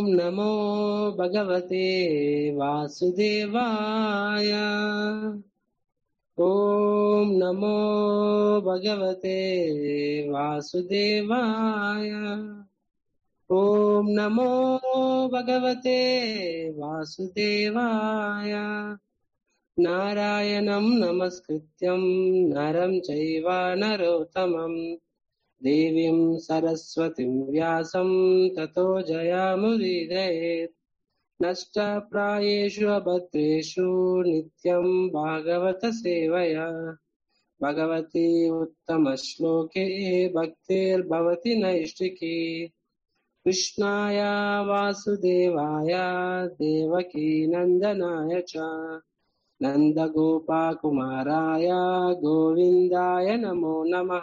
నమో భగవతే వాసుదేవాయ ఓం నమో భగవతే వాసుదేవాయ ఓం నమో భగవతే వాసుదేవాయ నారాయణం నమస్కృత్యం నరం చైవ నరోత్తమం దేవీం సరస్వతిం వ్యాసం తతో జయాముదీరయేత్ నష్టప్రాయేషు అభద్రేషు నిత్యం భాగవత సేవయా భగవతి ఉత్తమ శ్లోకే భక్తిర్భవతి నైష్టికి కృష్ణాయ వాసుదేవాయ దేవకీ నందనాయ చ నందగోపాకుమారాయ గోవిందాయ నమో నమః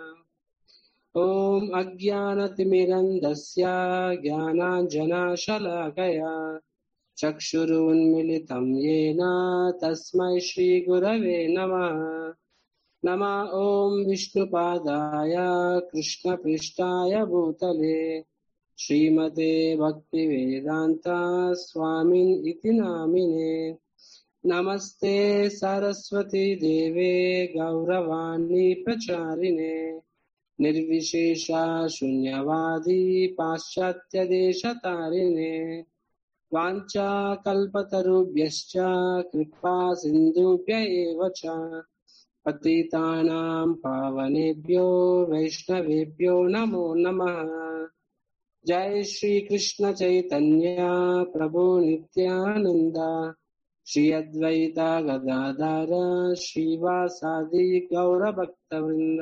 ఓం అజ్ఞానతిమిరంధస్య జ్ఞానాంజనాశలాకయా చక్షురున్మిళితం येन తస్మై శ్రీగురవే నమః నమ ఓం విష్ణుపాదాయ కృష్ణపృష్ఠాయ భూతలే శ్రీమతే భక్తివేదాంత స్వామిన్ ఇతి నామినే నమస్తే సరస్వతి దేవే గౌరవాణి ప్రచారిణే నిర్విశేష శూన్యవాది పాశ్చాత్య దేశతారిణే వాంఛా కల్పతరుభ్యశ్చ కృపా సింధుభ్య ఏవ చ పతితానాం పావనేభ్యో వైష్ణవేభ్యో నమో నమః జై శ్రీ కృష్ణ చైతన్య ప్రభు నిత్యానంద శ్రీ అద్వైత గదాధర శ్రీవాసాది గౌరభక్త వృంద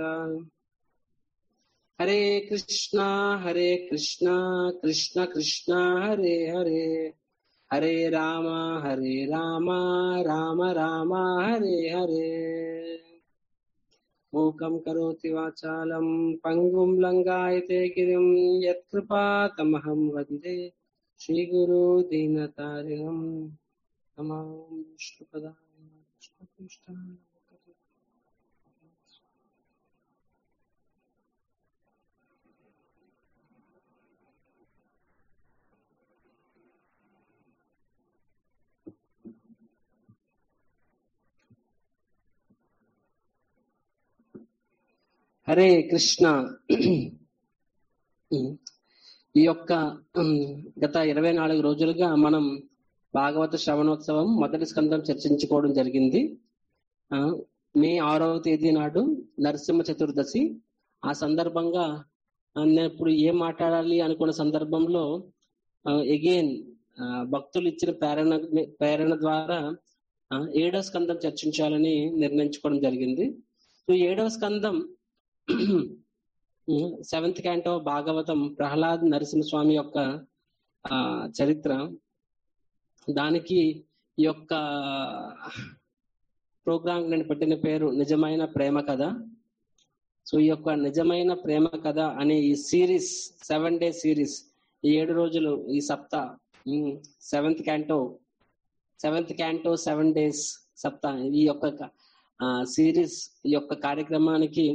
హరే కృష్ణ హరే కృష్ణ కృష్ణ కృష్ణ హరే హరే హరే రామ హరే రామ రామ రామ హరే హరే మూకం కరోతి వాచాలం పంగుం లంగాయతే గిరిం యత్కృపాతమహం వందే శ్రీగురు దీనతారిణం నమాం విష్ణుపదాయ కృష్ణపృష్ఠాయ హరే కృష్ణ ఈ యొక్క ఉమ్, గత ఇరవై నాలుగు రోజులుగా మనం భాగవత శ్రవణోత్సవం మొదటి స్కందం చర్చించుకోవడం జరిగింది ఆ, మే ఆరవ తేదీ నాడు నరసింహ చతుర్దశి ఆ సందర్భంగా ఆ, నేను ఇప్పుడు ఏం మాట్లాడాలి అనుకున్న సందర్భంలో ఎగైన్ భక్తులు ఇచ్చిన ప్రేరణ ప్రేరణ ద్వారా ఆ, ఏడవ స్కందం చర్చించాలని నిర్ణయించుకోవడం జరిగింది సో ఏడవ స్కందం సెవెంత్ క్యాంటో భాగవతం ప్రహ్లాద్ నరసింహస్వామి యొక్క ఆ చరిత్ర దానికి ఈ యొక్క ప్రోగ్రామ్ నేను పెట్టిన పేరు నిజమైన ప్రేమ కథ సో ఈ యొక్క నిజమైన ప్రేమ కథ అనే ఈ సిరీస్ సెవెన్ డే సిరీస్ ఈ ఏడు రోజులు ఈ సప్తా seventh canto seventh canto seven days సప్తా ఈ యొక్క సిరీస్ ఈ యొక్క కార్యక్రమానికి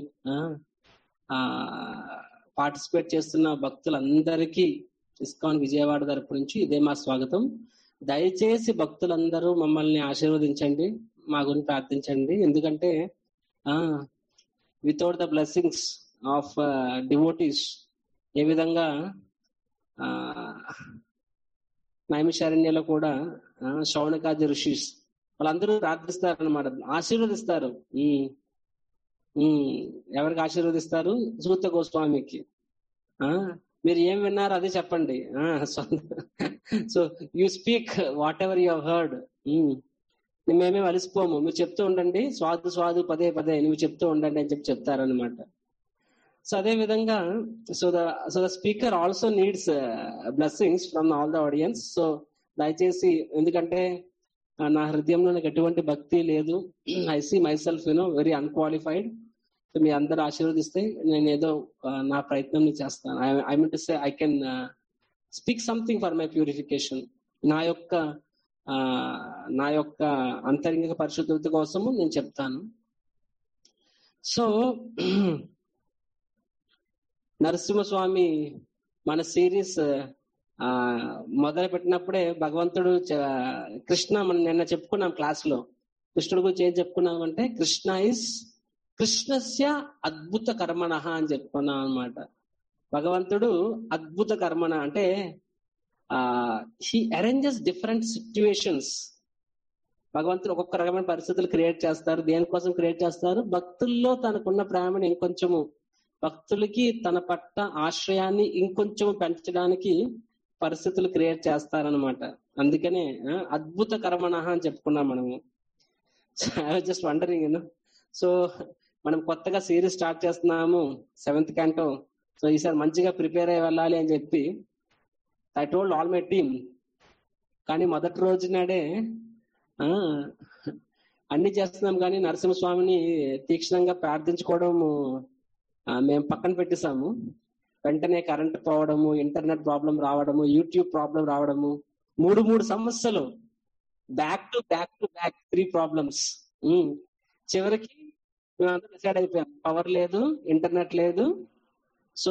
పార్టిసిపేట్ చేస్తున్న భక్తులందరికీ ఇస్కాన్ విజయవాడ తరపు నుంచి ఇదే మా స్వాగతం దయచేసి భక్తులందరూ మమ్మల్ని ఆశీర్వదించండి మా గురించి ప్రార్థించండి ఎందుకంటే without the blessings of devotees ఏ విధంగా ఆ, నైమిషారణ్యలో కూడా ఆ, శౌనకాది ఋషిస్ వాళ్ళందరూ ప్రార్థిస్తారు అనమాట ఆశీర్వదిస్తారు ఉమ్, ఉమ్, ఎవరికి ఆశీర్వదిస్తారు సూత గోస్వామికి ఆ మీరు ఏం విన్నారు అదే చెప్పండి so you speak whatever you heard మేమేం అలసిపోము మీరు చెప్తూ ఉండండి స్వాదు స్వాదు పదే పదే నువ్వు చెప్తూ ఉండండి అని చెప్పి చెప్తారనమాట సో అదే విధంగా so the so the speaker also needs blessings from all the audience so దయచేసి ఎందుకంటే ఆ, నా హృదయంలో నాకు ఎటువంటి భక్తి లేదు I see myself you know very unqualified so మీ అందరు ఆశీర్వదిస్తే నేను ఏదో ఆ, నా ప్రయత్నం నేను చేస్తాను I mean to say I can speak something for my purification నా యొక్క ఆ, నా యొక్క అంతరంగిక పరిశుద్ధత కోసము నేను చెప్తాను సో నరసింహస్వామి మన సిరీస్ ఆ మొదలు పెట్టినప్పుడే భగవంతుడు చ- కృష్ణ మనం నిన్న చెప్పుకున్నాం క్లాస్ లో కృష్ణుడు గురించి ఏం చెప్పుకున్నాం అంటే కృష్ణ ఇస్ కృష్ణస్య అద్భుత కర్మణ అని చెప్పుకున్నాం అన్నమాట భగవంతుడు అద్భుత కర్మణ అంటే ఆ హీ అరేంజెస్ డిఫరెంట్ సిచ్యువేషన్స్ భగవంతుడు ఒక్కొక్క రకమైన పరిస్థితులు క్రియేట్ చేస్తారు దేనికోసం క్రియేట్ చేస్తారు భక్తుల్లో తనకున్న ప్రేమని ఇంకొంచెము భక్తులకి తన పట్ల ఆశ్రయాన్ని ఇంకొంచెం పెంచడానికి పరిస్థితులు క్రియేట్ చేస్తారనమాట అందుకనే ఆ, అద్భుత కర్మణ అని చెప్పుకున్నాం మనము జస్ట్ వండరింగ్ యూనో సో మనం కొత్తగా సిరీస్ స్టార్ట్ చేస్తున్నాము సెవెంత్ క్యాంటో సో ఈసారి మంచిగా ప్రిపేర్ అయ్యి వెళ్ళాలి అని చెప్పి I told all my team కానీ మొదటి రోజు నాడే ఆ, అన్ని చేస్తున్నాం కానీ నరసింహస్వామిని తీక్షణంగా ప్రార్థించుకోవడం ఆ, మేము పక్కన పెట్టేశాము వెంటనే కరెంట్ పోవడము ఇంటర్నెట్ ప్రాబ్లం రావడము యూట్యూబ్ ప్రాబ్లం రావడము మూడు మూడు సమస్యలు back to back to back three problems చివరికి మేమంతా డిసైడ్ అయిపోయాం పవర్ లేదు ఇంటర్నెట్ లేదు సో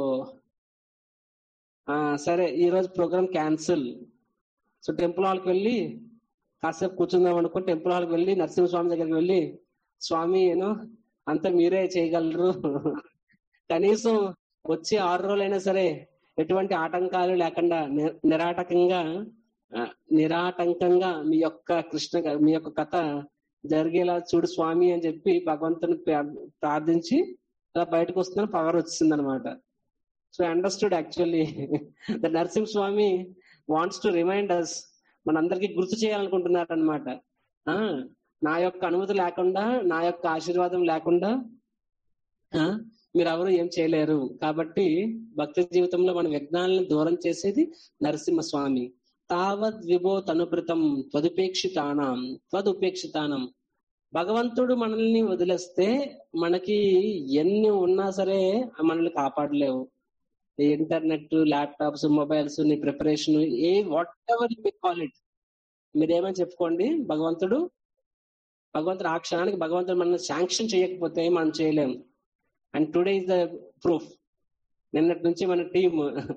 ఆ, సరే ఈ రోజు ప్రోగ్రామ్ క్యాన్సిల్ సో టెంపుల్ హాల్కి వెళ్ళి కాసేపు కూర్చుందాం అనుకో టెంపుల్ హాల్కి వెళ్ళి నరసింహస్వామి దగ్గరికి వెళ్ళి స్వామి ఏనో అంతా మీరే చేయగలరు కనీసం వచ్చి ఆరు రోజులైనా సరే ఎటువంటి ఆటంకాలు లేకుండా ని- నిరాటకంగా ఆ, నిరాటంకంగా మీ యొక్క కృష్ణ క- మీ యొక్క కథ జరిగేలా చూడు స్వామి అని చెప్పి భగవంతుని ప్రా- ప్రార్థించి అలా బయటకు వస్తున్న పవర్ వచ్చింది అనమాట so understood actually the Narasimha Swami wants to remind us మనందరికి గుర్తు చేయాలనుకుంటున్నారు అనమాట నా యొక్క అనుమతి లేకుండా నా యొక్క ఆశీర్వాదం లేకుండా ఆ, మీరు ఎవరు ఏం చేయలేరు కాబట్టి భక్తి జీవితంలో మన విఘ్నాలను దూరం చేసేది నరసింహ స్వామి తావద్ విభో తనుభృతం త్వదుపేక్షితానం త్వదుపేక్షితానం భగవంతుడు మనల్ని వదిలేస్తే మనకి ఎన్ని ఉన్నా సరే మనల్ని కాపాడలేవు ఇంటర్నెట్ ల్యాప్టాప్స్ మొబైల్స్ నీ ప్రిపరేషన్ ఏ whatever you call it మీరేమని చెప్పుకోండి భగవంతుడు భగవంతుడు ఆ క్షణానికి భగవంతుడు మనల్ని శాంక్షన్ చేయకపోతే మనం చేయలేము and today is the proof నిన్నటి నుంచి మన టీం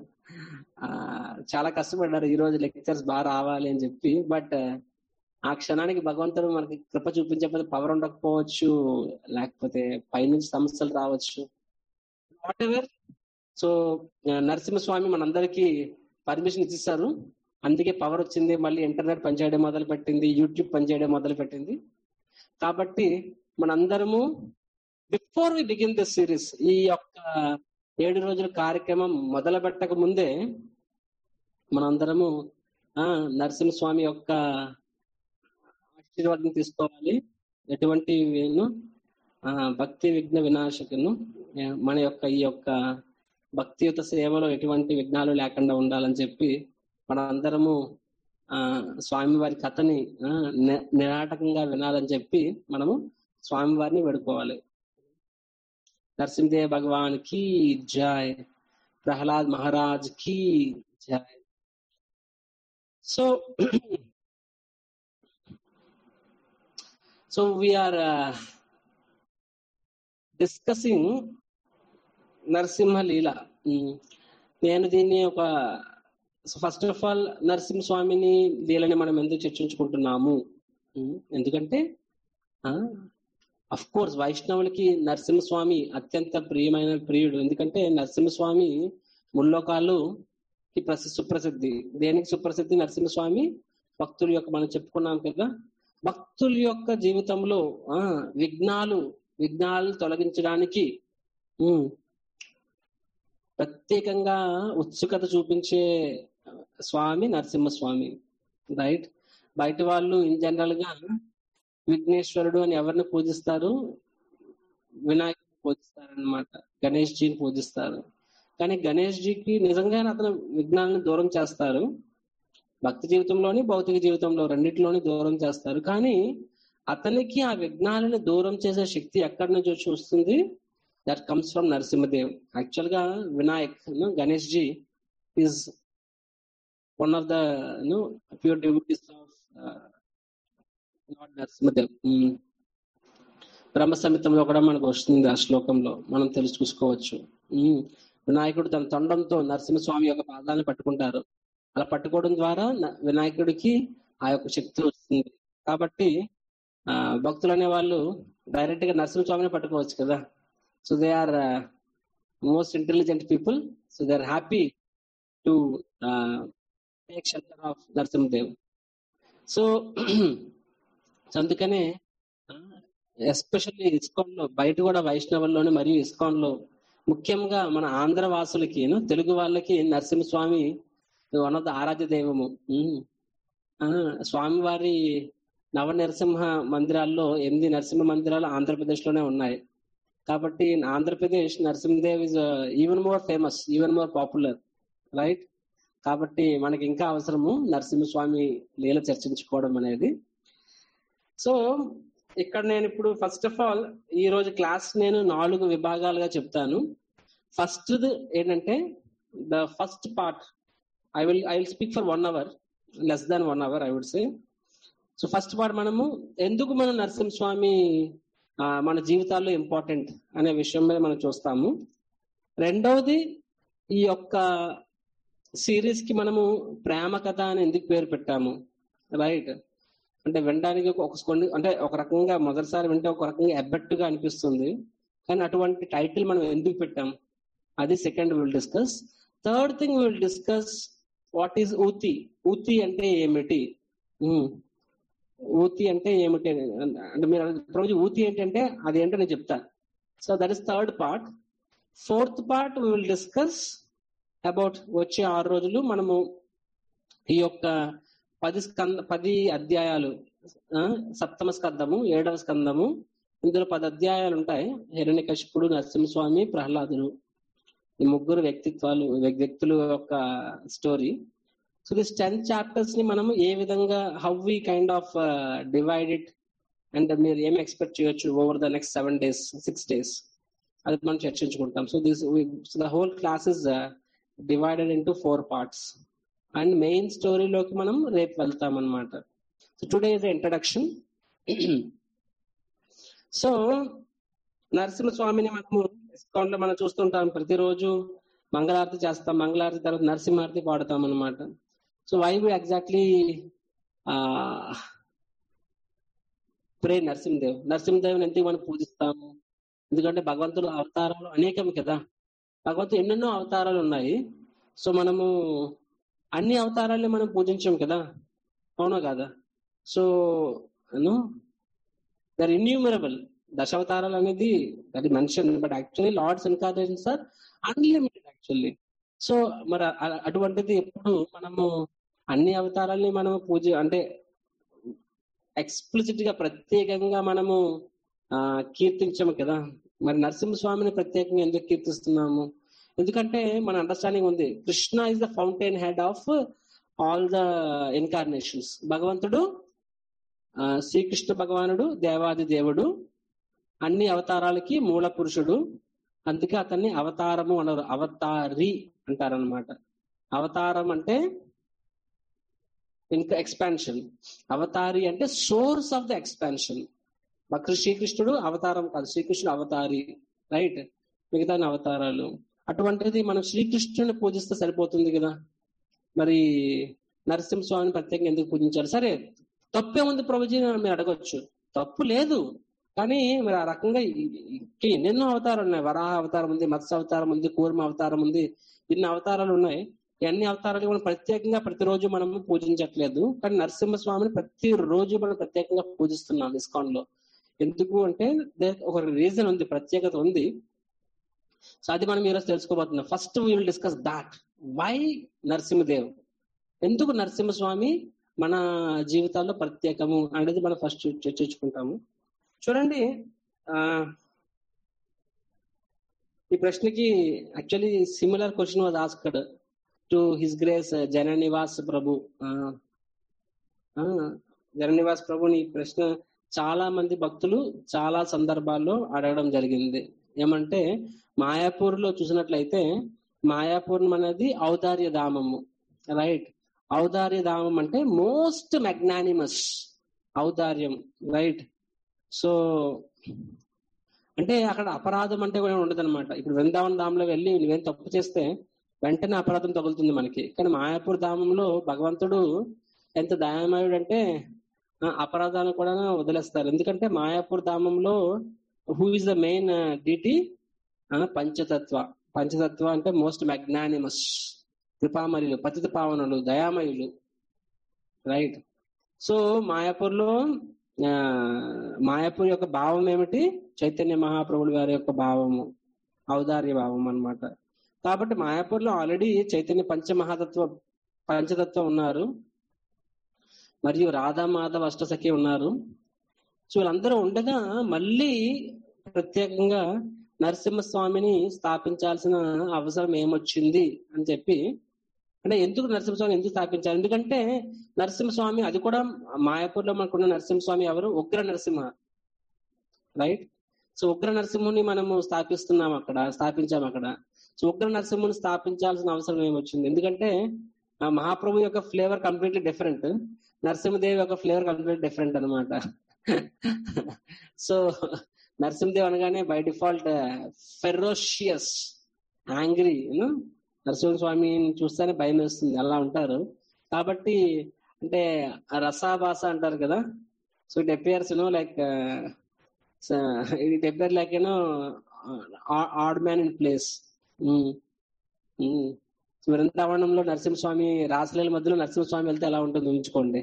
చాలా కష్టపడ్డారు ఈ రోజు లెక్చర్స్ బాగా రావాలి అని చెప్పి బట్ ఆ క్షణానికి భగవంతుడు మనకి కృప చూపించకపోతే పవర్ ఉండకపోవచ్చు లేకపోతే పైనుంచి సమస్యలు రావచ్చు వాట్ ఎవర్ సో నరసింహస్వామి మనందరికీ పర్మిషన్ ఇచ్చిస్తారు అందుకే పవర్ వచ్చింది మళ్ళీ ఇంటర్నెట్ పనిచేయడం మొదలు పెట్టింది యూట్యూబ్ పనిచేయడం మొదలు పెట్టింది కాబట్టి మనందరము before we begin this series ఈ యొక్క ఏడు రోజుల కార్యక్రమం మొదలు పెట్టక ముందే మనందరము ఆ నరసింహస్వామి యొక్క ఆశీర్వాదం తీసుకోవాలి ఎటువంటి వేను, ఆ భక్తి విఘ్న వినాశకును ఆ, మన యొక్క ఈ యొక్క భక్తియుత సేవలో ఎటువంటి విఘ్నాలు లేకుండా ఉండాలని చెప్పి మనందరము ఆ స్వామివారి కథని ఆ, ని- నిరాటకంగా వినాలని చెప్పి మనము స్వామివారిని వేడుకోవాలి నరసింహదేవ్ భగవాన్ కి జై ప్రహ్లాద్ మహారాజ్ కి జై so so we are discussing Narasimha లీల ఉమ్, నేను దీన్ని ఒక ఫస్ట్ ఆఫ్ ఆల్ నరసింహ స్వామిని లీలని మనం ఎందుకు చర్చించుకుంటున్నాము ఉమ్, ఎందుకంటే అఫ్ కోర్స్ వైష్ణవులకి నరసింహస్వామి అత్యంత ప్రియమైన ప్రియుడు ఎందుకంటే నరసింహస్వామి ముల్లోకాలు కి ప్రసి సుప్రసిద్ధి దేనికి సుప్రసిద్ధి నరసింహస్వామి భక్తుల యొక్క మనం చెప్పుకున్నాం కదా భక్తుల యొక్క జీవితంలో ఆ విఘ్నాలు విఘ్నాలు తొలగించడానికి ఉమ్, ప్రత్యేకంగా ఉత్సుకత చూపించే స్వామి నరసింహస్వామి రైట్ బయట వాళ్ళు ఇన్ జనరల్ గా విఘ్నేశ్వరుడు అని ఎవరిని పూజిస్తారు వినాయకుడిని పూజిస్తారు అనమాట గణేష్ జీని పూజిస్తారు కానీ గణేష్ జీకి నిజంగానే అతను విఘ్నాలను దూరం చేస్తారు భక్తి జీవితంలోని భౌతిక జీవితంలో రెండిట్లోని దూరం చేస్తారు కానీ అతనికి ఆ విఘ్నాలను దూరం చేసే శక్తి ఎక్కడి నుంచి వచ్చి వస్తుంది that comes from Narasimhadev actual గా Vinayak Ganesh ji is one of the pure deities of Lord Narasimhadev um. Brahma సంహితంలో కూడా మనకు వస్తుంది ఆ శ్లోకంలో మనం తెలుసు చూసుకోవచ్చు ఉమ్. వినాయకుడు తన తొండంతో నరసింహస్వామి యొక్క పాదాలను పట్టుకుంటారు అలా పట్టుకోవడం ద్వారా న- వినాయకుడికి ఆ యొక్క శక్తి వస్తుంది కాబట్టి ఆ భక్తులు అనే వాళ్ళు డైరెక్ట్ గా నరసింహస్వామిని పట్టుకోవచ్చు కదా so they are most intelligent people so they are happy to take shelter of Narasimhadev so అందుకనే ఎస్పెషల్లీ ఇస్కాన్ లో బయట కూడా వైష్ణవుల్లోని మరియు ఇస్కాన్ లో ముఖ్యంగా మన ఆంధ్ర వాసులకి you know, తెలుగు వాళ్ళకి నరసింహస్వామి వన్ ఆఫ్ ద ఆరాధ్య దైవము ఉమ్. ఆ, స్వామివారి నవ నరసింహ మందిరాల్లో ఎనిమిది నరసింహ మందిరాలు ఆంధ్రప్రదేశ్ లోనే ఉన్నాయి కాబట్టి Andhra Pradesh Narasimhadev is even more famous even more popular right కాబట్టి మనకి ఇంకా అవసరము నరసింహస్వామి లీల చర్చించుకోవడం అనేది సో ఇక్కడ నేను ఇప్పుడు ఫస్ట్ ఆఫ్ ఆల్ ఈ రోజు క్లాస్ నేను నాలుగు విభాగాలుగా చెప్తాను ఫస్ట్ ఏంటంటే the first part I will I will speak for one hour less than one hour I would say so first part మనము ఎందుకు మన నరసింహస్వామి ఆ, మన జీవితాల్లో ఇంపార్టెంట్ అనే విషయం మీద మనం చూస్తాము రెండవది ఈ యొక్క సిరీస్ కి మనము ప్రేమ కథ అని ఎందుకు పేరు పెట్టాము రైట్ అంటే వినడానికి ఒక ఒక కొన్ని అంటే ఒక రకంగా మొదటిసారి వింటే ఒక రకంగా ఎబ్బెట్టుగా అనిపిస్తుంది కానీ అటువంటి టైటిల్ మనం ఎందుకు పెట్టాం అది second will discuss third thing will discuss what is ఊతి ఊతి అంటే ఏమిటి ఉమ్. ఊతి అంటే ఏమిటి అని. అంటే మీరు రోజు ఊతి ఏంటంటే అది ఏంటో నేను చెప్తా so that is third part fourth part will discuss about వచ్చే ఆరు రోజులు మనము ఈ యొక్క పది స్కంద పది అధ్యాయాలు ఆ, సప్తమ స్కందము ఏడవ స్కందము ఇందులో పది అధ్యాయాలు ఉంటాయి హిరణ్యకశిపుడు నరసింహస్వామి ప్రహ్లాదుడు ఈ ముగ్గురు వ్యక్తిత్వాలు వ్యక్- వ్యక్తుల యొక్క story so this ten chapters ని మనం ఏ విధంగా how we kind of divide it and మీరు ఏం ఎక్స్పెక్ట్ చేయొచ్చు over the next seven days six days అది మనం చర్చించుకుంటాం so this the whole class is divided into four parts and main స్టోరీలోకి మనం రేపు వెళ్తాం అనమాట so today is introduction so నరసింహస్వామిని మనము ఇస్కాన్ లో మనం చూస్తుంటాం ప్రతిరోజు మంగళారతి చేస్తాం మంగళారతి తర్వాత నరసింహారతి పాడుతాం అనమాట so why we exactly pray Narasimhadev నరసింహదేవుని ఎందుకు మనం పూజిస్తాము ఎందుకంటే భగవంతుడు అవతారాలు అనేకం కదా భగవంతుడు ఎన్నెన్నో అవతారాలు ఉన్నాయి సో మనము అన్ని అవతారాలని మనం పూజించాం కదా అవునా కాదా సో దర్ ఇన్యూమరబుల్ దశావతారాలు అనేది అది mention but actually Lord's incarnations are unlimited actually so మరి అ- అటువంటిది ఎప్పుడు మనము అన్ని అవతారాల్ని మనము పూజ అంటే ఎక్స్ప్లిసిట్ గా ప్రత్యేకంగా మనము ఆ కీర్తించము కదా మరి నరసింహస్వామిని ప్రత్యేకంగా ఎందుకు కీర్తిస్తున్నాము ఎందుకంటే మన అండర్స్టాండింగ్ ఉంది Krishna is the fountainhead of all the incarnations భగవంతుడు ఆ, శ్రీకృష్ణ భగవానుడు దేవాది దేవుడు అన్ని అవతారాలకి మూల పురుషుడు అందుకే అతన్ని అవతారము అనరు అవతారి అంటారనమాట అవతారం అంటే ఇంకా ఎక్స్పాన్షన్ అవతారి అంటే సోర్స్ ఆఫ్ ద ఎక్స్పాన్షన్ భక్తు శ్రీకృష్ణుడు అవతారం కాదు శ్రీకృష్ణుడు అవతారి రైట్ మిగతా అవతారాలు అటువంటిది మనం శ్రీకృష్ణుని పూజిస్తే సరిపోతుంది కదా మరి నరసింహస్వామిని ప్రత్యేకంగా ఎందుకు పూజించారు సరే తప్పే ఉంది ప్రభుజీ అని మీరు అడగొచ్చు తప్పు లేదు కానీ మరి ఆ రకంగా ఈ- ఈ- ఎన్నెన్నో అవతారాలు ఉన్నాయి వరాహ అవతారం ఉంది మత్స్య అవతారం ఉంది కూర్మ అవతారం ఉంది ఇన్ని అవతారాలు ఉన్నాయి ఈ అన్ని అవతారాలు మనం ప్రత్యేకంగా ప్రతిరోజు మనం పూజించట్లేదు కానీ నరసింహస్వామిని ప్రతి రోజు మనం ప్రత్యేకంగా పూజిస్తున్నాం ఇస్కాన్ లో ఎందుకు అంటే there ఒక రీజన్ ఉంది ప్రత్యేకత ఉంది సో అది మనం ఈరోజు తెలుసుకోబోతున్నాం first we will discuss that why Narasimhadev ఎందుకు నరసింహస్వామి మన జీవితాల్లో ప్రత్యేకము అనేది మనం ఫస్ట్ చర్చించుకుంటాము చూడండి ఆ ఈ ప్రశ్నకి actually similar question was asked to his grace Jananivas Prabhu ఆ, ఆ, జననివాస్ ప్రభుని ఈ ప్రశ్న చాలా మంది భక్తులు చాలా సందర్భాల్లో అడగడం జరిగింది ఏమంటే మాయాపూర్ లో చూసినట్లయితే మాయాపూర్ అనేది ఔదార్య ధామము రైట్ ఔదార్య ధామం అంటే మోస్ట్ మెగ్నానిమస్ ఔదార్యం రైట్ సో అంటే అక్కడ అపరాధం అంటే కూడా ఉండదు అనమాట ఇప్పుడు వృందావన ధామంలో వెళ్ళి నువ్వేం తప్పు చేస్తే వెంటనే అపరాధం తగులుతుంది మనకి కానీ మాయాపూర్ ధామంలో భగవంతుడు ఎంత దయామయుడు అంటే ఆ, అపరాధాన్ని కూడా వదిలేస్తారు ఎందుకంటే మాయాపూర్ ధామంలో who is the main deity Panchatattva Panchatattva అంటే మోస్ట్ మ్యాగ్నానిమస్ కృపామయులు పతిత పావనులు దయామయులు రైట్ సో మాయాపూర్లో ఆ, మాయాపూర్ యొక్క భావం ఏమిటి చైతన్య మహాప్రభుడు గారి యొక్క భావము ఔదార్య భావం అన్నమాట కాబట్టి మాయాపూర్లో ఆల్రెడీ చైతన్య పంచమహాతత్వ పంచతత్వం ఉన్నారు మరియు రాధా మాధవ్ అష్టసఖి ఉన్నారు సో వీళ్ళందరూ ఉండగా మళ్ళీ ప్రత్యేకంగా నరసింహస్వామిని స్థాపించాల్సిన అవసరం ఏమొచ్చింది అని చెప్పి అంటే ఎందుకు నరసింహస్వామి ఎందుకు స్థాపించారు ఎందుకంటే నరసింహస్వామి అది కూడా మాయాపూర్లో మనకున్న నరసింహస్వామి ఎవరు ఉగ్ర నరసింహ రైట్ సో ఉగ్ర నరసింహుని మనము స్థాపిస్తున్నాం అక్కడ స్థాపించాం అక్కడ సో ఉగ్ర నరసింహుని స్థాపించాల్సిన అవసరం ఏమొచ్చింది ఎందుకంటే ఆ మహాప్రభు యొక్క ఫ్లేవర్ కంప్లీట్లీ డిఫరెంట్ నరసింహదేవి యొక్క ఫ్లేవర్ కంప్లీట్ డిఫరెంట్ అనమాట సో నరసింహదేవ్ అనగానే by default ferocious angry Narasimha స్వామిని చూస్తేనే భయం వేస్తుంది అలా ఉంటారు కాబట్టి అంటే ఆ రసాభాస అంటారు కదా so it appears you know like it appear like you know odd man in place వృందావనంలో నరసింహస్వామి రాసలీల మధ్యలో నరసింహస్వామి వెళ్తే ఎలా ఉంటుంది ఉంచుకోండి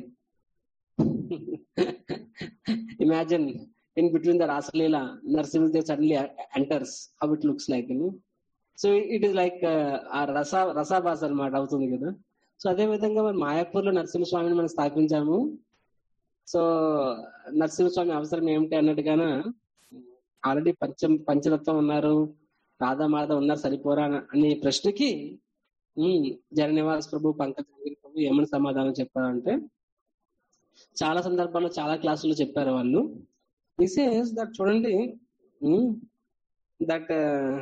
imagine in between the Rasalila Narasimhadev suddenly enters how it looks like so it is like ఆ రస రసాభాస అనమాట అవుతుంది కదా సో అదే విధంగా మనం మాయాపూర్ లో నరసింహస్వామిని మనం స్థాపించాము సో నరసింహస్వామి అవసరం ఏమిటి అన్నట్టుగాన ఆల్రెడీ పంచ పంచతత్వం ఉన్నారు రాధామాధ ఉన్నారు సరిపోరా అనే ప్రశ్నకి ఉమ్, జననివాస్ ప్రభు పంకజ్ గిరి ప్రభు ఏమని సమాధానం చెప్పారంటే చాలా సందర్భాల్లో చాలా క్లాసుల్లో చెప్పారు వాళ్ళు దిస్ దట్ చూడండి దట్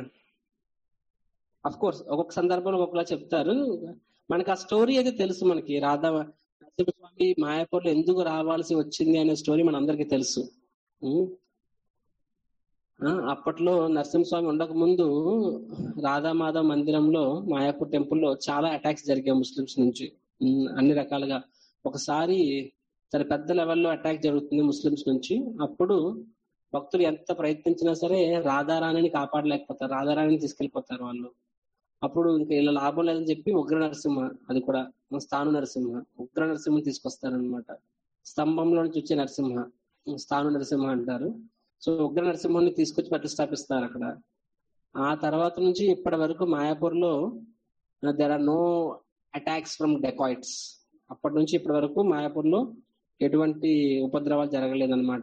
అఫ్ కోర్స్ ఒక్కొక్క సందర్భంలో ఒక్కొక్కలా చెప్తారు మనకి ఆ స్టోరీ అయితే తెలుసు మనకి రాధా నరసింహస్వామి మాయాపూర్లో ఎందుకు రావాల్సి వచ్చింది అనే స్టోరీ మన అందరికీ తెలుసు ఉమ్. ఆ, అప్పట్లో నరసింహస్వామి ఉండక ముందు రాధామాధవ్ మందిరంలో మాయాపూర్ టెంపుల్లో చాలా అటాక్స్ జరిగాయి ముస్లిమ్స్ నుంచి ఉమ్, అన్ని రకాలుగా ఒకసారి చాలా పెద్ద లెవెల్లో అటాక్ జరుగుతుంది ముస్లిమ్స్ నుంచి అప్పుడు భక్తులు ఎంత ప్రయత్నించినా సరే రాధారాణిని కాపాడలేకపోతారు రాధారాణిని తీసుకెళ్లిపోతారు వాళ్ళు అప్పుడు ఇంకా ఇలా లాభం లేదని చెప్పి ఉగ్ర నరసింహ అది కూడా స్థాను నరసింహ ఉగ్ర నరసింహ తీసుకొస్తారనమాట స్తంభంలో నుంచి వచ్చే నరసింహ స్థాను నరసింహ అంటారు సో ఉగ్ర నరసింహుని తీసుకొచ్చి ప్రతిష్టాపిస్తారు అక్కడ ఆ తర్వాత నుంచి ఇప్పటి వరకు మాయాపూర్ లో there are no attacks from dacoits అప్పటి నుంచి ఇప్పటి వరకు మాయాపూర్ లో ఎటువంటి ఉపద్రవాలు జరగలేదన్నమాట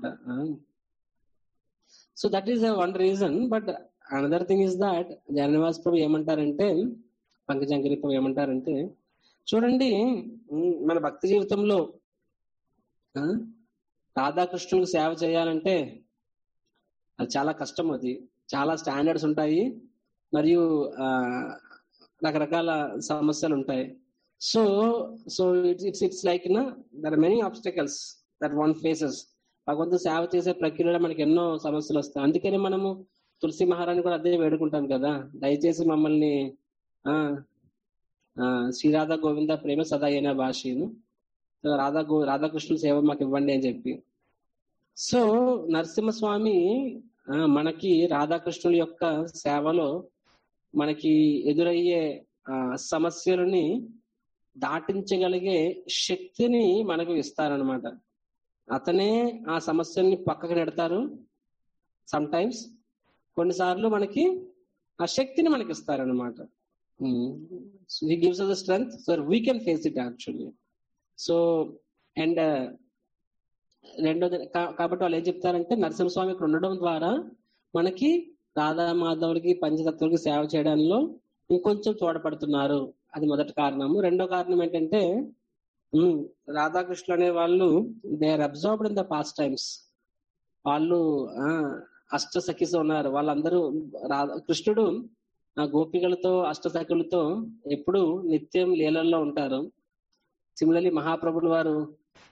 so that is one reason but another thing is that Jananivas Prabhu ఏమంటారంటే పంకజంకరి ప్రభు ఏమంటారంటే చూడండి ఉమ్, మన భక్తి జీవితంలో ఆ, రాధాకృష్ణులకు సేవ చేయాలంటే అది చాలా కష్టం అది చాలా స్టాండర్డ్స్ ఉంటాయి మరియు ఆ, రకరకాల సమస్యలు ఉంటాయి so so it's it's it's like there are many obstacles that one faces భగవంతుడు సేవ చేసే ప్రక్రియలో మనకి ఎన్నో సమస్యలు వస్తాయి అందుకని మనము తులసి మహారాణి కూడా అదే వేడుకుంటాం కదా దయచేసి మమ్మల్ని ఆ ఆ, శ్రీరాధ గోవింద ప్రేమ సదా అయిన భాషను రాధా గో రాధాకృష్ణుల సేవ మాకు ఇవ్వండి అని చెప్పి సో నరసింహస్వామి ఆ, మనకి రాధాకృష్ణుల యొక్క సేవలో మనకి ఎదురయ్యే ఆ, సమస్యలని దాటించగలిగే శక్తిని మనకు ఇస్తారనమాట అతనే ఆ సమస్యల్ని పక్కకు నెడతారు సమ్ టైమ్స్ కొన్నిసార్లు మనకి ఆ శక్తిని మనకి ఇస్తారనమాట he gives the strength so we can face it actually so and రెండోది కా- కాబట్టి వాళ్ళు ఏం చెప్తారంటే నరసింహస్వామి ఇక్కడ ఉండడం ద్వారా మనకి రాధా మాధవులకి పంచతత్వులకి సేవ చేయడంలో ఇంకొంచెం తోడ్పడుతున్నారు అది మొదటి కారణము రెండో కారణం ఏంటంటే ఉమ్, రాధాకృష్ణులు అనే వాళ్ళు they are absorbed in the pastimes వాళ్ళు ఆ అష్ట సఖిస్ ఉన్నారు వాళ్ళందరూ రాధా కృష్ణుడు ఆ గోపికలతో అష్ట సఖులతో ఎప్పుడు నిత్యం లీలల్లో ఉంటారు సిమిలర్లీ మహాప్రభులు వారు